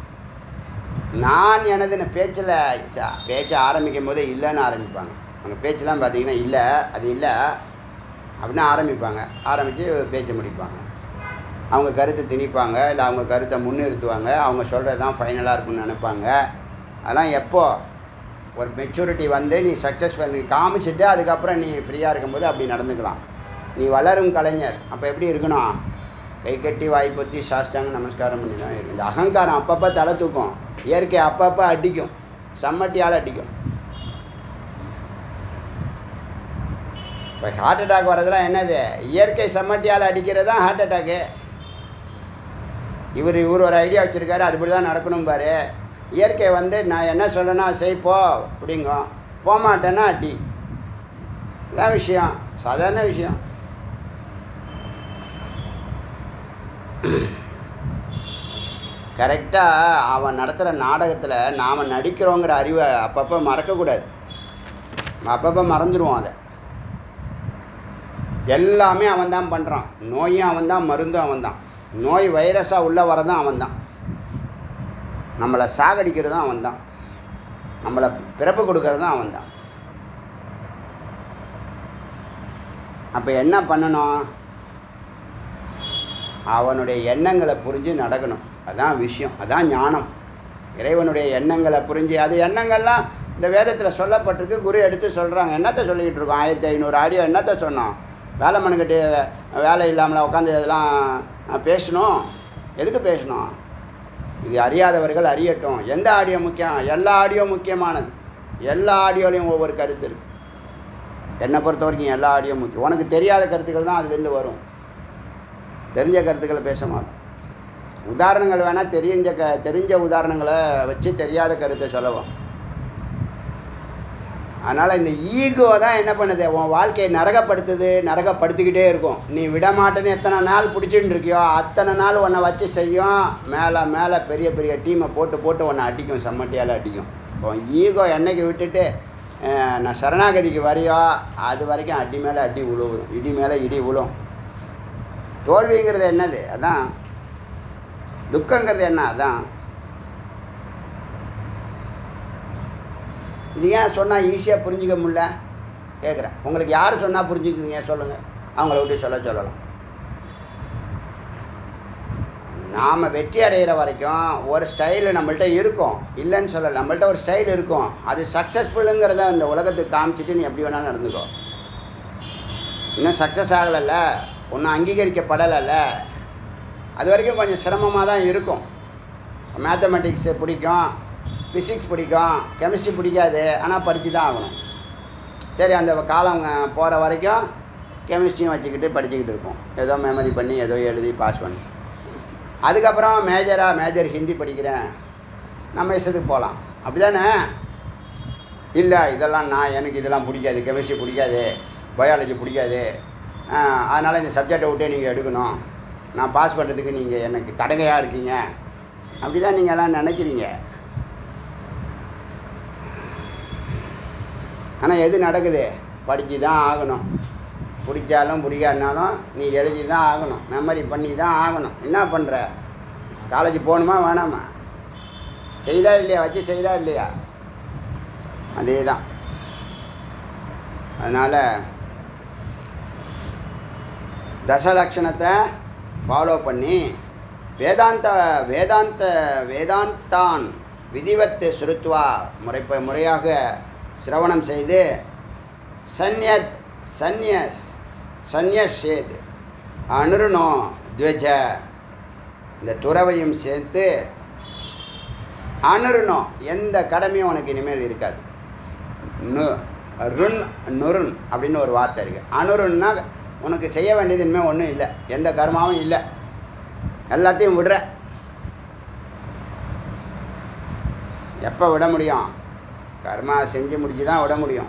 நான் எனதுன்னு பேச்சில் ச- பேச்சை ஆரம்பிக்கும் போதே இல்லைன்னு ஆரம்பிப்பாங்க அவங்க பேச்செல்லாம் பார்த்தீங்கன்னா இல்லை அது இல்லை அப்படின்னு ஆரம்பிப்பாங்க ஆரம்பித்து பேச்சை முடிப்பாங்க அவங்க கருத்தை திணிப்பாங்க இல்லை அவங்க கருத்தை முன்னிறுத்துவாங்க அவங்க சொல்கிறது தான் ஃபைனலாக இருக்கும்னு நினைப்பாங்க அதெல்லாம் எப்போ ஒரு மெச்சூரிட்டி வந்து நீ சக்ஸஸ் பண்ணி காமிச்சிட்டு அதுக்கப்புறம் நீ ஃப்ரீயாக இருக்கும்போது அப்படி நடந்துக்கலாம் நீ வளரும் கலைஞர் அப்போ எப்படி இருக்கணும் கை கட்டி வாய் பொத்தி சாஸ்டாங்க நமஸ்காரம் பண்ணி தான் இருக்கு இந்த அகங்காரம் அப்பப்போ தலை தூக்கும் இயற்கை அப்பப்போ அடிக்கும் சம்மட்டியால் அடிக்கும் இப்போ ஹார்ட் அட்டாக் வர்றதுலாம் என்னது இயற்கை சம்மட்டியால் அடிக்கிறது தான் ஹார்ட் அட்டாக்கு இவர் இவர் ஒரு ஐடியா வச்சுருக்காரு அதுபடி தான் நடக்கணும் பாரு இயற்கை வந்து நான் என்ன சொல்லணும் அதை செய் போ அப்படிங்கும் போக மாட்டேன்னா அடி இதான் விஷயம் சாதாரண விஷயம் கரெக்டாக அவன் நடத்துகிற நாடகத்தில் நாம் நடிக்கிறோங்கிற அறிவை அப்பப்போ மறக்கக்கூடாது அப்பப்போ மறந்துடுவோம் அதை எல்லாமே அவன் தான் பண்ணுறான் நோயும் அவன் தான் மருந்தும் அவன் தான் நோய் வைரஸாக உள்ளே வரதும் அவன் தான் நம்மளை சாகடிக்கிறதும் அவன் தான் நம்மளை பிறப்பு கொடுக்கறதும் அவன் தான் அப்போ என்ன பண்ணணும் அவனுடைய எண்ணங்களை புரிஞ்சு நடக்கணும் அதான் விஷயம் அதான் ஞானம் இறைவனுடைய எண்ணங்களை புரிஞ்சு அது எண்ணங்கள்லாம் இந்த வேதத்தில் சொல்லப்பட்டிருக்கு குரு எடுத்து சொல்கிறாங்க என்னத்தை சொல்லிக்கிட்டு இருக்கோம் ஆயிரத்தி ஐநூறு ஆடியோ என்னத்தை சொன்னோம் வேலை மனுக்கிட்டு வேலை இல்லாமல் உட்காந்து இதெல்லாம் பேசணும் எதுக்கு பேசணும் இது அறியாதவர்கள் அறியட்டும் எந்த ஆடியோ முக்கியம் எல்லா ஆடியோ முக்கியமானது எல்லா ஆடியோலையும் ஒவ்வொரு கருத்து இருக்குது என்னை பொறுத்த வரைக்கும் எல்லா ஆடியோ முக்கியம் உனக்கு தெரியாத கருத்துக்கள் தான் அதுலேருந்து வரும் தெரிஞ்ச கருத்துக்களை பேச மாட்டோம் உதாரணங்கள் வேணால் தெரிஞ்ச க தெரிஞ்ச உதாரணங்களை வச்சு தெரியாத கருத்தை சொல்லலாம் அதனால் இந்த ஈகோ தான் என்ன பண்ணுது உன் வாழ்க்கையை நரகப்படுத்துது நரகப்படுத்திக்கிட்டே இருக்கும் நீ விட மாட்டேன்னு எத்தனை நாள் பிடிச்சிட்டு இருக்கியோ அத்தனை நாள் உன்னை வச்சு செய்யும் மேலே மேலே பெரிய பெரிய டீமை போட்டு போட்டு உன்னை அடிக்கும் செம்மட்டியால் அடிக்கும் உன் ஈகோ என்னைக்கு விட்டுட்டு அஹ், நான் சரணாகதிக்கு வரையோ அது வரைக்கும் அடி மேலே அடி விழுவும் இடி மேலே இடி விழும் தோல்விங்கிறது என்னது அதான் துக்கங்கிறது என்ன அதான் இது ஏன் சொன்னால் ஈஸியாக புரிஞ்சிக்க முடியல கேட்குறேன் உங்களுக்கு யார் சொன்னால் புரிஞ்சுக்குவீங்க சொல்லுங்கள் அவங்கள விட்டு சொல்ல சொல்லலாம் நாம் வெற்றி அடைகிற வரைக்கும் ஒரு ஸ்டைலு நம்மள்ட்ட இருக்கும் இல்லைன்னு சொல்லலை நம்மள்ட்ட ஒரு ஸ்டைல் இருக்கும் அது சக்ஸஸ்ஃபுல்லுங்கிறத இந்த உலகத்துக்கு காமிச்சிட்டு நீ எப்படி வேணாலும் நடந்துக்கோ இன்னும் சக்ஸஸ் ஆகலைல்ல ஒன்றும் அங்கீகரிக்கப்படலைல்ல அது வரைக்கும் கொஞ்சம் சிரமமாக தான் இருக்கும் மேத்தமெட்டிக்ஸு பிடிக்கும் ஃபிசிக்ஸ் பிடிக்கும் கெமிஸ்ட்ரி பிடிக்காது ஆனால் படித்து தான் ஆகணும் சரி அந்த காலம் போகிற வரைக்கும் கெமிஸ்ட்ரியும் வச்சுக்கிட்டு படிச்சுக்கிட்டு இருப்போம் ஏதோ மெமரி பண்ணி ஏதோ எழுதி பாஸ் பண்ணி அதுக்கப்புறம் மேஜராக மேஜர் ஹிந்தி படிக்கிறேன் நம்ம இஷ்டத்துக்கு போகலாம் அப்படி தானே இல்லை இதெல்லாம் நான் எனக்கு இதெல்லாம் பிடிக்காது கெமிஸ்ட்ரி பிடிக்காது பயாலஜி பிடிக்காது அதனால் இந்த சப்ஜெக்டை விட்டே நீங்கள் எடுக்கணும் நான் பாஸ் பண்ணுறதுக்கு நீங்கள் எனக்கு தடங்கையாக இருக்கீங்க அப்படி தான் நீங்கள் எல்லாம் நினைக்கிறீங்க ஆனால் எது நடக்குது படித்து தான் ஆகணும் பிடிச்சாலும் பிடிக்காதுனாலும் நீ எழுதி தான் ஆகணும் மெமரி பண்ணி தான் ஆகணும் என்ன பண்ணுற காலேஜ் போகணுமா வேணாமா செய்தா இல்லையா வச்சு செய்தா இல்லையா அதே தான் அதனால் தசலட்சணத்தை ஃபாலோ பண்ணி வேதாந்த வேதாந்த வேதாந்தான் விதிவத்து சுருத்வா முறைப்ப முறையாக சிரவணம் செய்து சந்யத் சந்யஸ் சந்யசேத் அனுருணோ துவஜ இந்த துறவையும் சேர்த்து அனுருணோ எந்த கடமையும் உனக்கு இனிமேல் இருக்காது நு ருண் நுருண் அப்படின்னு ஒரு வார்த்தை இருக்குது அனுருன்னா உனக்கு செய்ய வேண்டியது இனிமேல் ஒன்றும் இல்லை எந்த கர்மாவும் இல்லை எல்லாத்தையும் விடுற எப்போ விட முடியும் கர்மா செஞ்சு முடிச்சு தான் விட முடியும்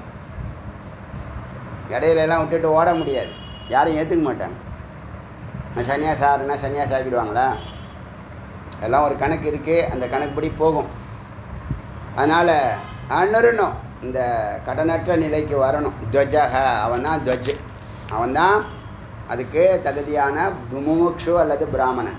இடையில எல்லாம் விட்டுட்டு ஓட முடியாது யாரும் ஏற்றுக்க மாட்டாங்க நான் சன்னியாசம் ஆறுனா சன்னியாசம் ஆக்கிடுவாங்களா எல்லாம் ஒரு கணக்கு இருக்குது அந்த கணக்குப்படி போகும் அதனால் அணுறணும் இந்த கடனற்ற நிலைக்கு வரணும் துவஜக அவன் தான் துவஜ் அவன் தான் அதுக்கு தகுதியான முமுட்சு அல்லது பிராமணன்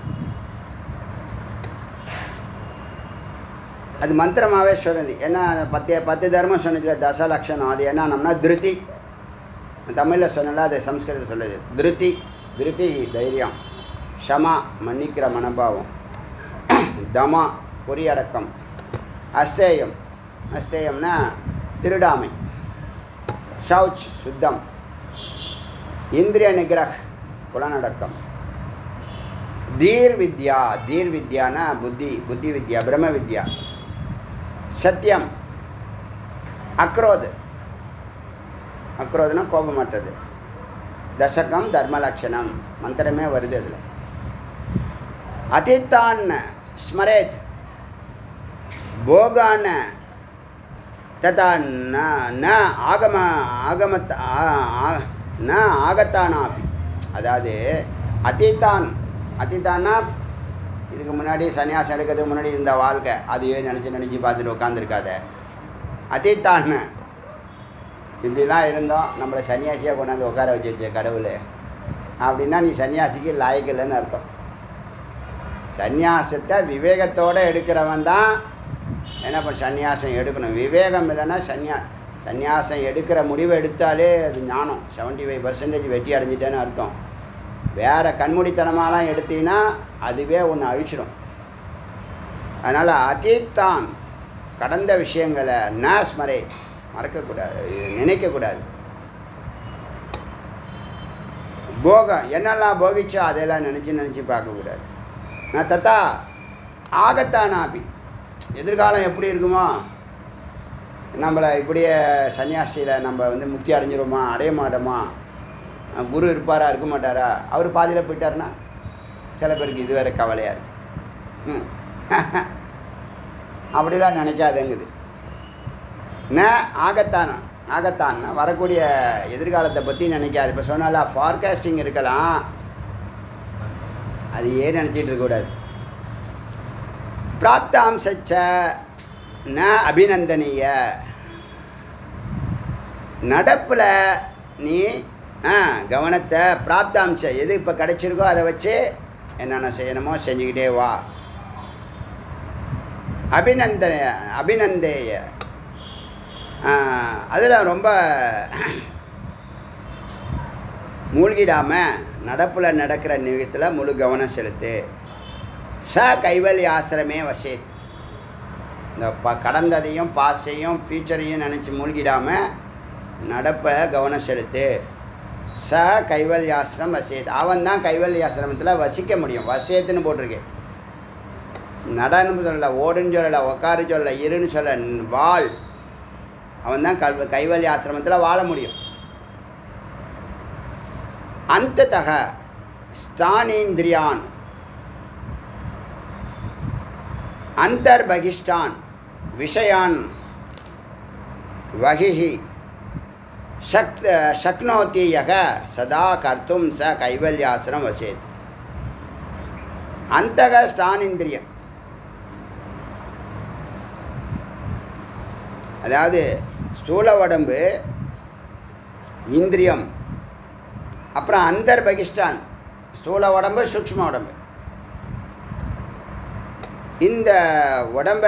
அது மந்திரமாகவே சொல்லுது ஏன்னா பத்து பத்து தர்மம் சொன்னதுல தச லட்சணம் அது என்னன்னா திருத்தி தமிழில் சொன்னல அது சம்ஸ்கிருதம் சொல்லுது திருத்தி திருத்தி தைரியம் ஷமா மன்னிக்கிற மனோபாவம் தமா பொறியடக்கம் அஸ்தேயம் அஸ்தேயம்னா திருடாமை ஷவுச் சுத்தம் இந்திரிய நிகிரக் புலனடக்கம் தீர் வித்யா தீர் வித்யானா புத்தி புத்தி வித்யா பிரம்ம வித்யா சத்தியம் அக்ரோத் அக்ரோதுனா கோபமற்றது தசகம் தர்மலக்ஷணம் மந்திரமே வருது அதில் அதித்தான் ஸ்மரேத் போகான் ததா ந ந ஆகம ஆகமத் ஆ- ஆ- ந ஆகத்தானாபி அதாவது அதித்தான் அதித்தான்னா இதுக்கு முன்னாடி சன்னியாசம் எடுக்கிறதுக்கு முன்னாடி இருந்த வாழ்க்கை அதையே நினச்சி நினச்சி பார்த்துட்டு உட்காந்துருக்காத அதித்தான் இப்படிலாம் இருந்தோம் நம்மளை சன்னியாசியாக கொண்டாந்து உட்கார வச்சிருச்சே கடவுள் அப்படின்னா நீ சன்னியாசிக்கு லாய்க்கலைன்னு அர்த்தம் சந்நியாசத்தை விவேகத்தோடு எடுக்கிறவன் தான் என்ன பண்ண சந்நியாசம் எடுக்கணும் விவேகம் இல்லைன்னா சன்னியா சந்நியாசம் எடுக்கிற முடிவை எடுத்தாலே அது ஞானம் செவன்ட்டி ஃபைவ் பர்சன்டேஜ் வெற்றி அடைஞ்சிட்டேன்னு அர்த்தம் வேறு கண்மூடித்தனமாலாம் எடுத்தீங்கன்னா அதுவே ஒன்று அழிச்சிடும் அதனால் அதீத்தான் கடந்த விஷயங்களை ந ஸ்மரே மறக்கக்கூடாது நினைக்கக்கூடாது போகம் என்னெல்லாம் போகிச்சோ அதெல்லாம் நினச்சி நினச்சி பார்க்கக்கூடாது நான் தத்தா ஆகத்தானாபி எதிர்காலம் எப்படி இருக்குமோ நம்மளை இப்படியே சன்னியாசியில் நம்ம வந்து முக்தி அடைஞ்சிருமா அடைய மாட்டோமா அஹ் குரு இருப்பாரா இருக்க மாட்டாரா அவர் பாதியில் போயிட்டாருன்னா சில பேருக்கு இது வேற கவலையாக இருக்கு ம். அப்படிலாம் நினைக்காதேங்குது ந ஆகத்தான் ஆகத்தான் வரக்கூடிய எதிர்காலத்தை பற்றி நினைக்காது இப்போ சொன்னால ஃபார்காஸ்டிங் இருக்கலாம் அது ஏன் நினச்சிட்டு இருக்கக்கூடாது பிராப்தாம்சச்ச ந அபிநந்தனீய நடப்பில் நீ ஆ கவனத்தை பிராப்தாம்ச எது இப்போ கிடைச்சிருக்கோ அதை வச்சு என்னென்ன செய்யணுமோ செஞ்சுக்கிட்டே வா அபிநந்த அபிநந்தேய அதில் ரொம்ப மூழ்கிடாமல் நடப்பில் நடக்கிற நிகழ்ச்சியில் முழு கவனம் செலுத்து ச கைவல்ய ஆசிரமே வசேத் இந்த ப கடந்ததையும் பாஸ்டையும் ஃப்யூச்சரையும் நினச்சி மூழ்கிடாமல் நடப்பை கவனம் செலுத்து ச கைவல்யாசிரம் வசேத் அவன் தான் கைவல்யாசிரமத்தில் வசிக்க முடியும் வசேத்துன்னு போட்டிருக்கு நடன்னு சொல்லல ஓடுன்னு சொல்லலை உக்காரு சொல்லலை இருன்னு சொல்ல வாழ் அவன் தான் கல் கைவல்ய ஆசிரமத்தில் வாழ முடியும் அந்ததக ஸ்தானேந்திரியான் அந்தர்பகிஷ்டான் விஷயான் வகிஹி शक् शक्नोति यः सदा कर्तुं स कैवल्यासनं वसेत् अन्तः स्थानेந்திரியம் அதாவது ஸ்தூல உடம்பு இந்திரியம் அப்புறம் அந்தர் பகிஷ்டான் ஸ்தூல உடம்பு சூக்ஷ்ம உடம்பு இந்த உடம்ப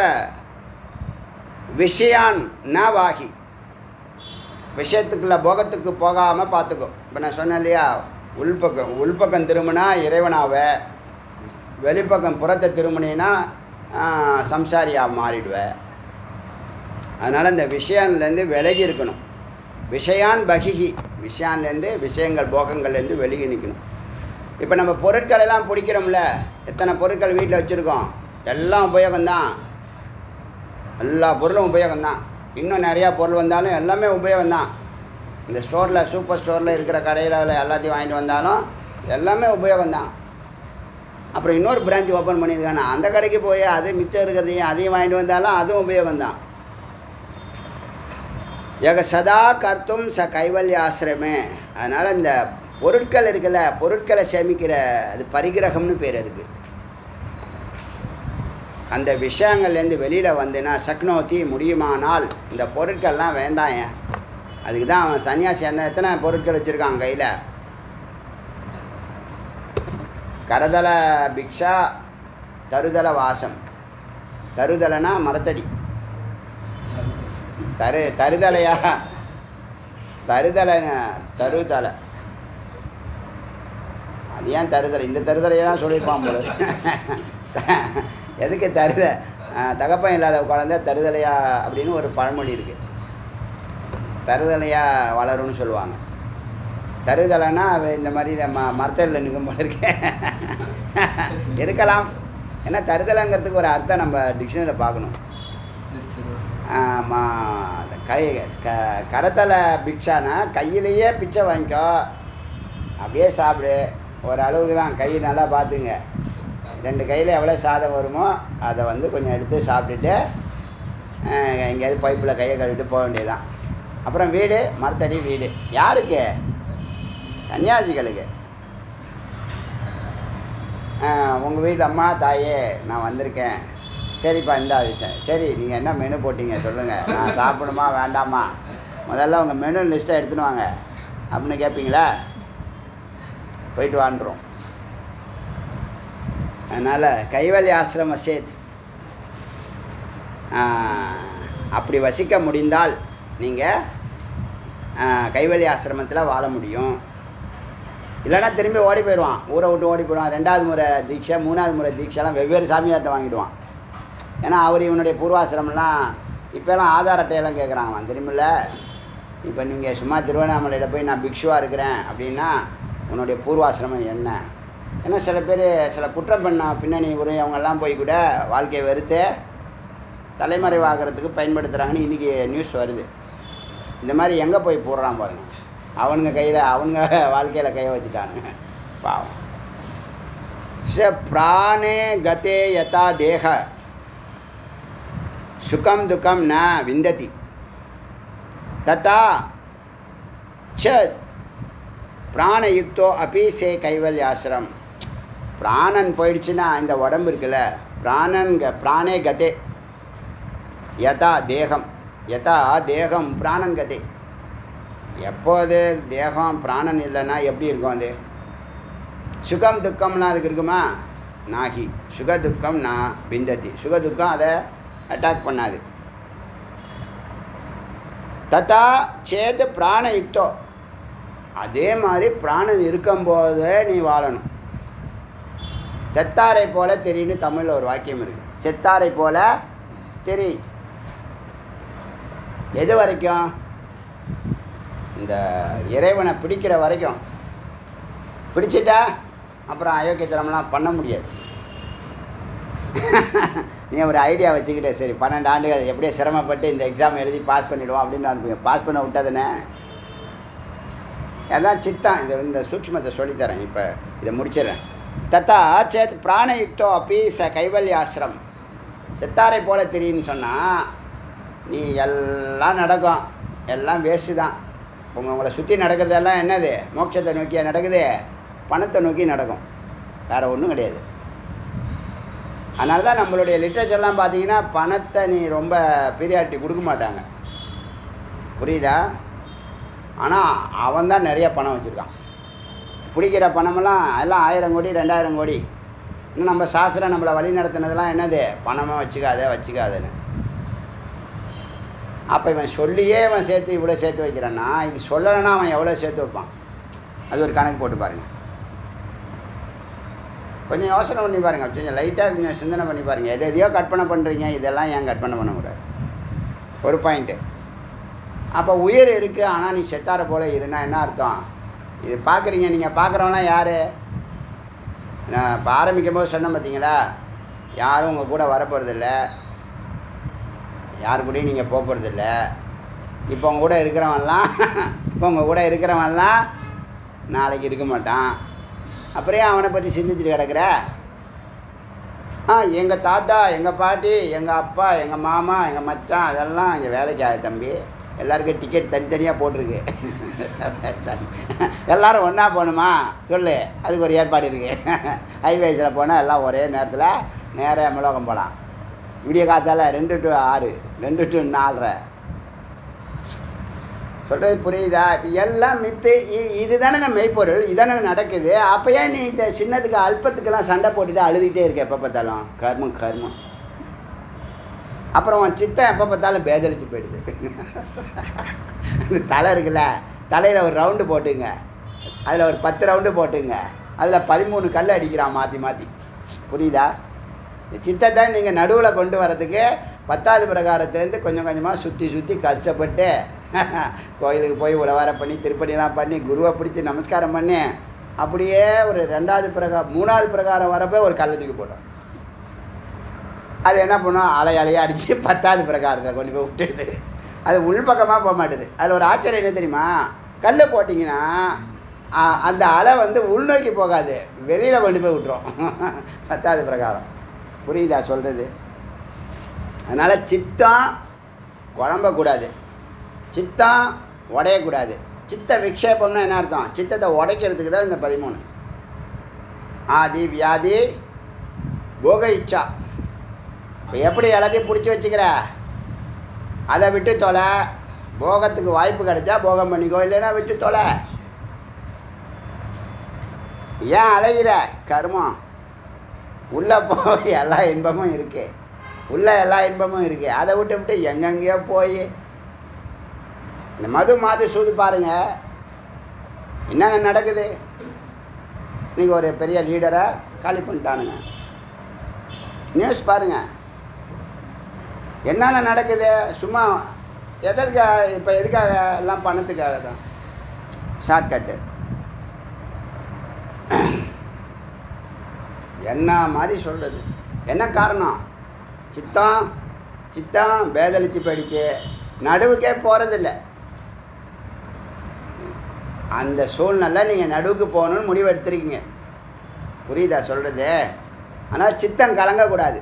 விஷயான் ந வாகி விஷயத்துக்குள்ள போகத்துக்கு போகாமல் பார்த்துக்கோ இப்போ நான் சொன்னேன் இல்லையா உள்பக்கம் உள்பக்கம் திரும்பினா இறைவனாவ வெளிப்பக்கம் புறத்தை திரும்பினீன்னா சம்சாரியாக மாறிடுவ அதனால் இந்த விஷயான்லேருந்து விலகி இருக்கணும் விஷயான் பகிகி விஷயான்லேருந்து விஷயங்கள் போகங்கள்லேருந்து விலகி நிற்கணும் இப்போ நம்ம பொருட்கள் எல்லாம் பிடிக்கிறோம்ல எத்தனை பொருட்கள் வீட்டில் வச்சுருக்கோம் எல்லாம் உபயோகம்தான் எல்லா பொருளும் உபயோகம்தான் இன்னும் நிறையா பொருள் வந்தாலும் எல்லாமே உபயோகம்தான் இந்த ஸ்டோரில் சூப்பர் ஸ்டோரில் இருக்கிற கடையில் எல்லாத்தையும் வாங்கிட்டு வந்தாலும் எல்லாமே உபயோகம்தான் அப்புறம் இன்னொரு பிரான்ச் ஓப்பன் பண்ணியிருக்காங்க அந்த கடைக்கு போய் அது மிச்சம் இருக்கிறதையும் அதையும் வாங்கிட்டு வந்தாலும் அதுவும் உபயோகம்தான் எக சதா கர்த்தும் ச கைவல்யாசிரமே அதனால் இந்த பொருட்கள் இருக்குல்ல பொருட்களை சேமிக்கிற அது பரிகிரகம்னு பேர் அதுக்கு அந்த விஷயங்கள்லேருந்து வெளியில் வந்தேன்னா சக்னோத்தி முடியுமானால் இந்த பொருட்கள்லாம் வேண்டாம் ஏன் அதுக்கு தான் அவன் சன்னியாசி என்ன எத்தனை பொருட்கள் வச்சுருக்கான் கையில் கரதல பிக்ஷா தருதல வாசம் தருதலைனா மரத்தடி தரு தருதலையா தருதலை தருதலை அது ஏன் தருதலை இந்த தருதலையை தான் சொல்லியிருப்பான் போல எதுக்கு தருத தகப்பன் இல்லாத குழந்தை தருதலையா அப்படின்னு ஒரு பழமொழி இருக்குது தருதலையா வளரும்னு சொல்லுவாங்க தருதலைன்னா அவ இந்த மாதிரி நம்ம மரத்தடியில் நிற்கும் போல இருக்கேன் இருக்கலாம் ஏன்னா தருதலைங்கிறதுக்கு ஒரு அர்த்தம் நம்ம டிக்ஷனரியில் பார்க்கணும் ஆமாம் கை க கரத்தலை பிக்ஷானா கையிலேயே பிச்சை வாங்கிக்கோ அப்படியே சாப்பிடு ஒரு அளவுக்கு தான் கை நல்லா பார்த்துங்க ரெண்டு கையில் எவ்வளோ சாதம் வருமோ அதை வந்து கொஞ்சம் எடுத்து சாப்பிட்டுட்டு எங்கேயாவது பைப்பில் கையை கழுவிட்டு போக வேண்டியதுதான் அப்புறம் வீடு மரத்தடி வீடு யாருக்கு சன்னியாசிகளுக்கு உங்கள் வீட்டில் அம்மா தாயே நான் வந்திருக்கேன் சரிப்பா இந்தா வச்சேன் சரி நீங்கள் என்ன மெனு போட்டீங்க சொல்லுங்கள் நான் சாப்பிடுமா வேண்டாமா முதல்ல உங்கள் மெனு லிஸ்ட்டை எடுத்துன்னு வாங்க அப்படின்னு கேட்பீங்களா போயிட்டு வாண்டுறோம் அதனால் கைவல்ய ஆசிரம சேத் அப்படி வசிக்க முடிந்தால் நீங்கள் கைவல்ய ஆசிரமத்தில் வாழ முடியும் இல்லைன்னா திரும்பி ஓடி போயிடுவான் ஊரை விட்டு ஓடி போயிடுவான் ரெண்டாவது முறை தீட்சை மூணாவது முறை தீட்சைலாம் வெவ்வேறு சாமியார்கிட்ட வாங்கிடுவான் ஏன்னா அவர் இவனுடைய பூர்வாசிரமம்லாம் இப்போலாம் ஆதார் அட்டையெல்லாம் கேட்குறாங்களாம் திரும்பல இப்போ நீங்கள் சும்மா திருவண்ணாமலையில் போய் நான் பிக்ஷுவாக இருக்கிறேன் அப்படின்னா உன்னுடைய பூர்வாசிரமம் என்ன ஏன்னா சில பேர் சில குற்றம் பண்ண பின்னணி உரியவங்கெல்லாம் போய் கூட வாழ்க்கையை வெறுத்து தலைமறைவாகிறதுக்கு பயன்படுத்துகிறாங்கன்னு இன்றைக்கி நியூஸ் வருது இந்த மாதிரி எங்கே போய் போடுறான் பாருங்க அவனுங்க கையில் அவனுங்க வாழ்க்கையில் கையை வச்சுட்டானுங்க பாவம் ச பிராணே கதே யதா தேக சுகம் துக்கம் ந விந்ததி தத்தா ச பிராணயுக்தோ அப்பி சே கைவல்யாசிரம் பிராணன் போயிடுச்சுன்னா இந்த உடம்பு இருக்குல்ல பிராணன் பிராணே கதே யதா தேகம் யதா தேகம் பிராணன் கதே எப்போது தேகம் பிராணன் இல்லைன்னா எப்படி இருக்கும் அது சுகம் துக்கம்லாம் அதுக்கு இருக்குமா நாகி சுக துக்கம் நான் பிந்ததி சுக துக்கம் அதை அட்டாக் பண்ணாது தத்தா சேத் பிராணயுக்தோ அதே மாதிரி பிராணன் இருக்கும்போதே நீ வாழணும் செத்தாரை போல தெரியுன்னு தமிழில் ஒரு வாக்கியம் இருக்கு செத்தாரை போல தெரி எது வரைக்கும் இந்த இறைவனை பிடிக்கிற வரைக்கும் பிடிச்சிட்டா அப்புறம் அயோக்கியத்தனம்லாம் பண்ண முடியாது நீ ஒரு ஐடியா வச்சுக்கிட்டே சரி பன்னெண்டு ஆண்டுகள் எப்படியோ சிரமப்பட்டு இந்த எக்ஸாம் எழுதி பாஸ் பண்ணிடுவோம் அப்படின்னு அனுப்புங்க பாஸ் பண்ண விட்டதுனே அதான் சித்தம் இந்த இந்த சூட்சுமத்தை சொல்லித்தரேன் இப்போ இதை முடிச்சிடுறேன் தத்தா சேத் பிராணயுக்தோ அப்பி ச கைவல்யாசிரம் செத்தாரை போல தெரியும்னு சொன்னால் நீ எல்லாம் நடக்கும் எல்லாம் வேஸ்ட்டு தான் உங்க உங்களை சுற்றி நடக்கிறதெல்லாம் என்னது மோட்சத்தை நோக்கியா நடக்குது பணத்தை நோக்கி நடக்கும் வேறு ஒன்றும் கிடையாது அதனால தான் நம்மளுடைய லிட்ரேச்சர்லாம் பார்த்தீங்கன்னா பணத்தை நீ ரொம்ப பீரியாரிட்டி கொடுக்க மாட்டாங்க புரியுதா ஆனால் அவன் தான் நிறைய பணம் வச்சுருக்கான் பிடிக்கிற பணமெல்லாம் எல்லாம் ஆயிரம் கோடி ரெண்டாயிரம் கோடி இன்னும் நம்ம சாஸ்திரம் நம்மளை வழி நடத்தினதெல்லாம் என்னது பணமாக வச்சுக்காத வச்சுக்காதன்னு அப்போ இவன் சொல்லியே இவன் சேர்த்து இவ்வளோ சேர்த்து வைக்கிறான்னா இது சொல்லலைன்னா அவன் எவ்வளோ சேர்த்து வைப்பான் அது ஒரு கணக்கு போட்டு பாருங்கள் கொஞ்சம் யோசனை பண்ணி பாருங்கள் கொஞ்சம் லைட்டாக கொஞ்சம் சிந்தனை பண்ணி பாருங்கள் எது எதையோ கற்பனை பண்ணுறீங்க இதெல்லாம் ஏன் கற்பனை பண்ணக்கூடாது ஒரு பாயிண்ட்டு அப்போ உயிர் இருக்குது ஆனால் நீ செத்தார போல இருனா என்ன அர்த்தம் இது பார்க்குறீங்க நீங்கள் பார்க்குறவங்களாம் யார் நான் இப்போ ஆரம்பிக்கும் போது சொன்னேன் பார்த்தீங்களா யாரும் உங்கள் கூட வரப்போகிறதில்ல யார் கூடயும் நீங்கள் போக போகிறதில்ல இப்போ உங்க கூட இருக்கிறவன்லாம் இப்போ உங்கள் கூட இருக்கிறவன்லாம் நாளைக்கு இருக்க மாட்டான் அப்புறம் ஏன் அவனை பற்றி சிந்திச்சுட்டு கிடக்குற ஆ எங்கள் தாத்தா எங்கள் பாட்டி எங்கள் அப்பா எங்கள் மாமா எங்கள் மச்சான் அதெல்லாம் இங்கே வேலைக்கு ஆகுது தம்பி எல்லாருக்கும் டிக்கெட் தனித்தனியாக போட்டிருக்கு எல்லாரும் ஒன்றா போகணுமா சொல்லு அதுக்கு ஒரு ஏற்பாடு இருக்குது ஹைவேஸில் போனால் எல்லாம் ஒரே நேரத்தில் நேராக மிளகம் போகலாம் விடிய காத்தால ரெண்டு டு ஆறு ரெண்டு டு நாலரை சொல்கிறது புரியுதா இப்போ எல்லாம் மித்து இ- இதுதானங்க மெய்ப்பொருள் இதானங்க நடக்குது அப்போ ஏன் நீ இந்த சின்னதுக்கு அல்பத்துக்கெல்லாம் சண்டை போட்டுட்டு அழுதுகிட்டே இருக்க எப்போ பார்த்தாலும் கர்மம் கர்மம் அப்புறம் உன் சித்தம் எப்போ பார்த்தாலும் பேதளிச்சு போயிடுது இந்த தலை இருக்குல்ல தலையில் ஒரு ரவுண்டு போட்டுங்க அதில் ஒரு பத்து ரவுண்டு போட்டுங்க அதில் பதிமூணு கல் அடிக்கிறான் மாற்றி மாற்றி புரியுதா இந்த சித்தத்தை நீங்கள் நடுவில் கொண்டு வரதுக்கு பத்தாவது பிரகாரத்துலேருந்து கொஞ்சம் கொஞ்சமாக சுற்றி சுற்றி கஷ்டப்பட்டு கோயிலுக்கு போய் உழவார பண்ணி திருப்பணிலாம் பண்ணி குருவை பிடிச்சி நமஸ்காரம் பண்ணி அப்படியே ஒரு ரெண்டாவது பிரகா மூணாவது பிரகாரம் வரப்போ ஒரு கள்ளத்துக்கு போட்டோம் அது என்ன பண்ணும் அலை அலையாக அடித்து பத்தாவது பிரகாரத்தை கொண்டு போய் விட்டுடுது அது உள்பக்கமாக போக மாட்டுது அதில் ஒரு ஆச்சரியம் என்ன தெரியுமா கல் போட்டிங்கன்னா ஆ, அந்த அலை வந்து உள்நோக்கி போகாது வெளியில் கொண்டு போய் விட்டுரும் பத்தாவது பிரகாரம் புரியுதா சொல்கிறது அதனால் சித்தம் குழம்பக்கூடாது சித்தம் உடையக்கூடாது சித்த விக்ஷேபம்னா என்ன அர்த்தம் சித்தத்தை உடைக்கிறதுக்கு தான் இந்த பதிமூணு ஆதி வியாதி போக இச்சா இப்போ எப்படி எல்லாத்தையும் பிடிச்சி வச்சுக்கிற அதை விட்டு தொலை போகத்துக்கு வாய்ப்பு கிடைச்சா போகம் பண்ணிக்கோ இல்லைன்னா விட்டு தொலை ஏன் அலைகிற கர்மம் உள்ளே போய் எல்லா இன்பமும் இருக்கு உள்ள எல்லா இன்பமும் இருக்கு அதை விட்டு விட்டு எங்கெங்கேயோ போய் இந்த மது மாது சூது பாருங்க என்னங்க நடக்குது இன்னைக்கு ஒரு பெரிய லீடரை காலி பண்ணிட்டானுங்க நியூஸ் பாருங்க என்னென்ன நடக்குது சும்மா எதற்காக இப்போ எதுக்காக எல்லாம் பணத்துக்காக தான் ஷார்ட்கட்டு என்ன மாதிரி சொல்கிறது என்ன காரணம் சித்தம் சித்தம் பேதளிச்சு போயிடுச்சு நடுவுக்கே போகிறதில்ல அந்த சூழ்நிலை நீங்கள் நடுவுக்கு போகணும்னு முடிவு எடுத்திருக்கீங்க புரியுதா சொல்கிறது ஆனால் சித்தம் கலங்கக்கூடாது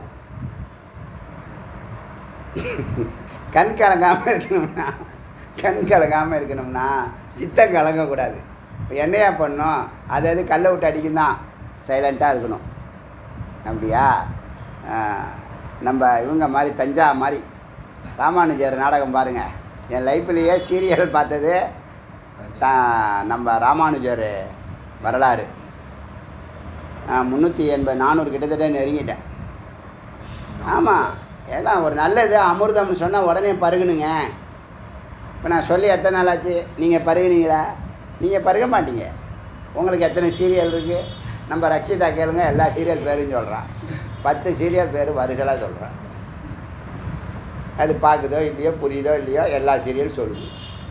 கண் கலங்காமல் இருக்கணும்னா கண் கலங்காமல் இருக்கணும்னா சித்தம் கலங்கக்கூடாது இப்போ என்னையா பண்ணணும் அது அது கல்லை விட்டு அடிக்கும் தான் சைலண்ட்டாக இருக்கணும் அப்படியா ஆ, நம்ம இவங்க மாதிரி தஞ்சா மாதிரி ராமானுஜர் நாடகம் பாருங்கள் என் லைஃப்லேயே சீரியல் பார்த்தது தா- நம்ம ராமானுஜர் வரலாறு முந்நூற்றி எண்பது நானூறு கிட்டத்தட்ட நெருங்கிட்டேன் ஆமாம் ஏன்னா ஒரு நல்லது அமிர்தம்னு சொன்னால் உடனே பருகணுங்க இப்போ நான் சொல்லி எத்தனை நாள் ஆச்சு நீங்கள் பருகுனீங்களா நீங்கள் பருக மாட்டீங்க உங்களுக்கு எத்தனை சீரியல் இருக்குது நம்ம ரட்சிதா கேளுங்க எல்லா சீரியல் பேரும் சொல்கிறான் பத்து சீரியல் பேர் வரிசலாக சொல்கிறான் அது பார்க்குதோ இல்லையோ புரியுதோ இல்லையோ எல்லா சீரியல் சொல்லுது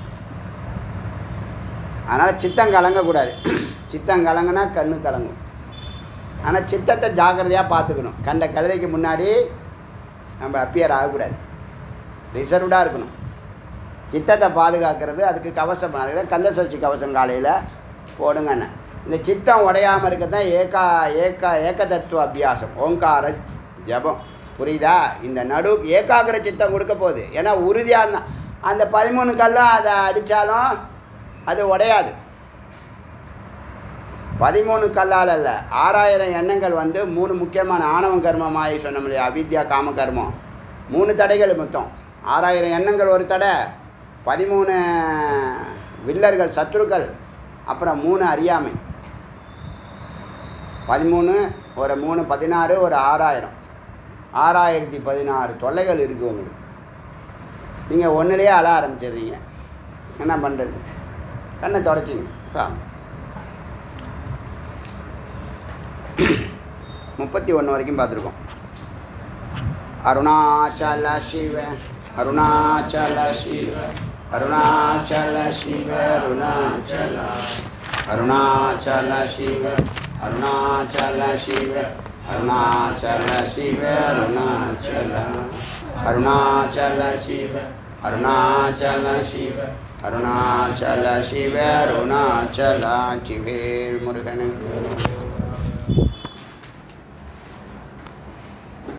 அதனால் சித்தம் கலங்கக்கூடாது சித்தம் கலங்குனா கண்ணு கலங்கும் ஆனால் சித்தத்தை ஜாக்கிரதையாக பார்த்துக்கணும் கண்ட கழுதைக்கு முன்னாடி நம்ம அப்பியர் ஆகக்கூடாது ரிசர்வ்டாக இருக்கணும் சித்தத்தை பாதுகாக்கிறது அதுக்கு கவசம் அதுக்கு தான் கந்தசஷ்டி கவசம் காலையில் போடுங்கண்ணே இந்த சித்தம் உடையாமல் இருக்க தான் ஏகா ஏகா ஏக தத்துவ அபியாசம் ஓங்கார ஜபம் புரியுதா இந்த நடு ஏகாகிர சித்தம் கொடுக்க போகுது ஏன்னா உறுதியாக அந்த பதிமூணு கல்லும் அதை அடித்தாலும் அது உடையாது பதிமூணு கல்லால் அல்ல ஆறாயிரம் எண்ணங்கள் வந்து மூணு முக்கியமான ஆணவம் கர்மம் ஆகி சொன்னோம் இல்லையா அவித்யா காம கர்மம் மூணு தடைகள் மொத்தம் ஆறாயிரம் எண்ணங்கள் ஒரு தடை பதிமூணு வில்லர்கள் சத்துருக்கள் அப்புறம் மூணு அறியாமை பதிமூணு ஒரு மூணு பதினாறு ஒரு ஆறாயிரம் ஆறாயிரத்தி பதினாறு தொல்லைகள் இருக்குது உங்களுக்கு நீங்கள் ஒன்றுலேயே அழ ஆரம்பிச்சிடுறீங்க என்ன பண்ணுறது கண்ணை தொடச்சிங்க பா. முப்பத்தி ஒன்று வரைக்கும் பார்த்துருக்கோம் அருணாச்சல சிவ அருணாச்சல சிவ அருணாச்சல சிவ அருணாச்சல அருணாச்சல சிவ அருணாச்சல சிவ அருணாச்சல சிவ அருணாச்சல அருணாச்சல சிவ அருணாச்சல சிவ அருணாச்சல சிவ அருணாச்சல சிவேல் முருகனுக்கு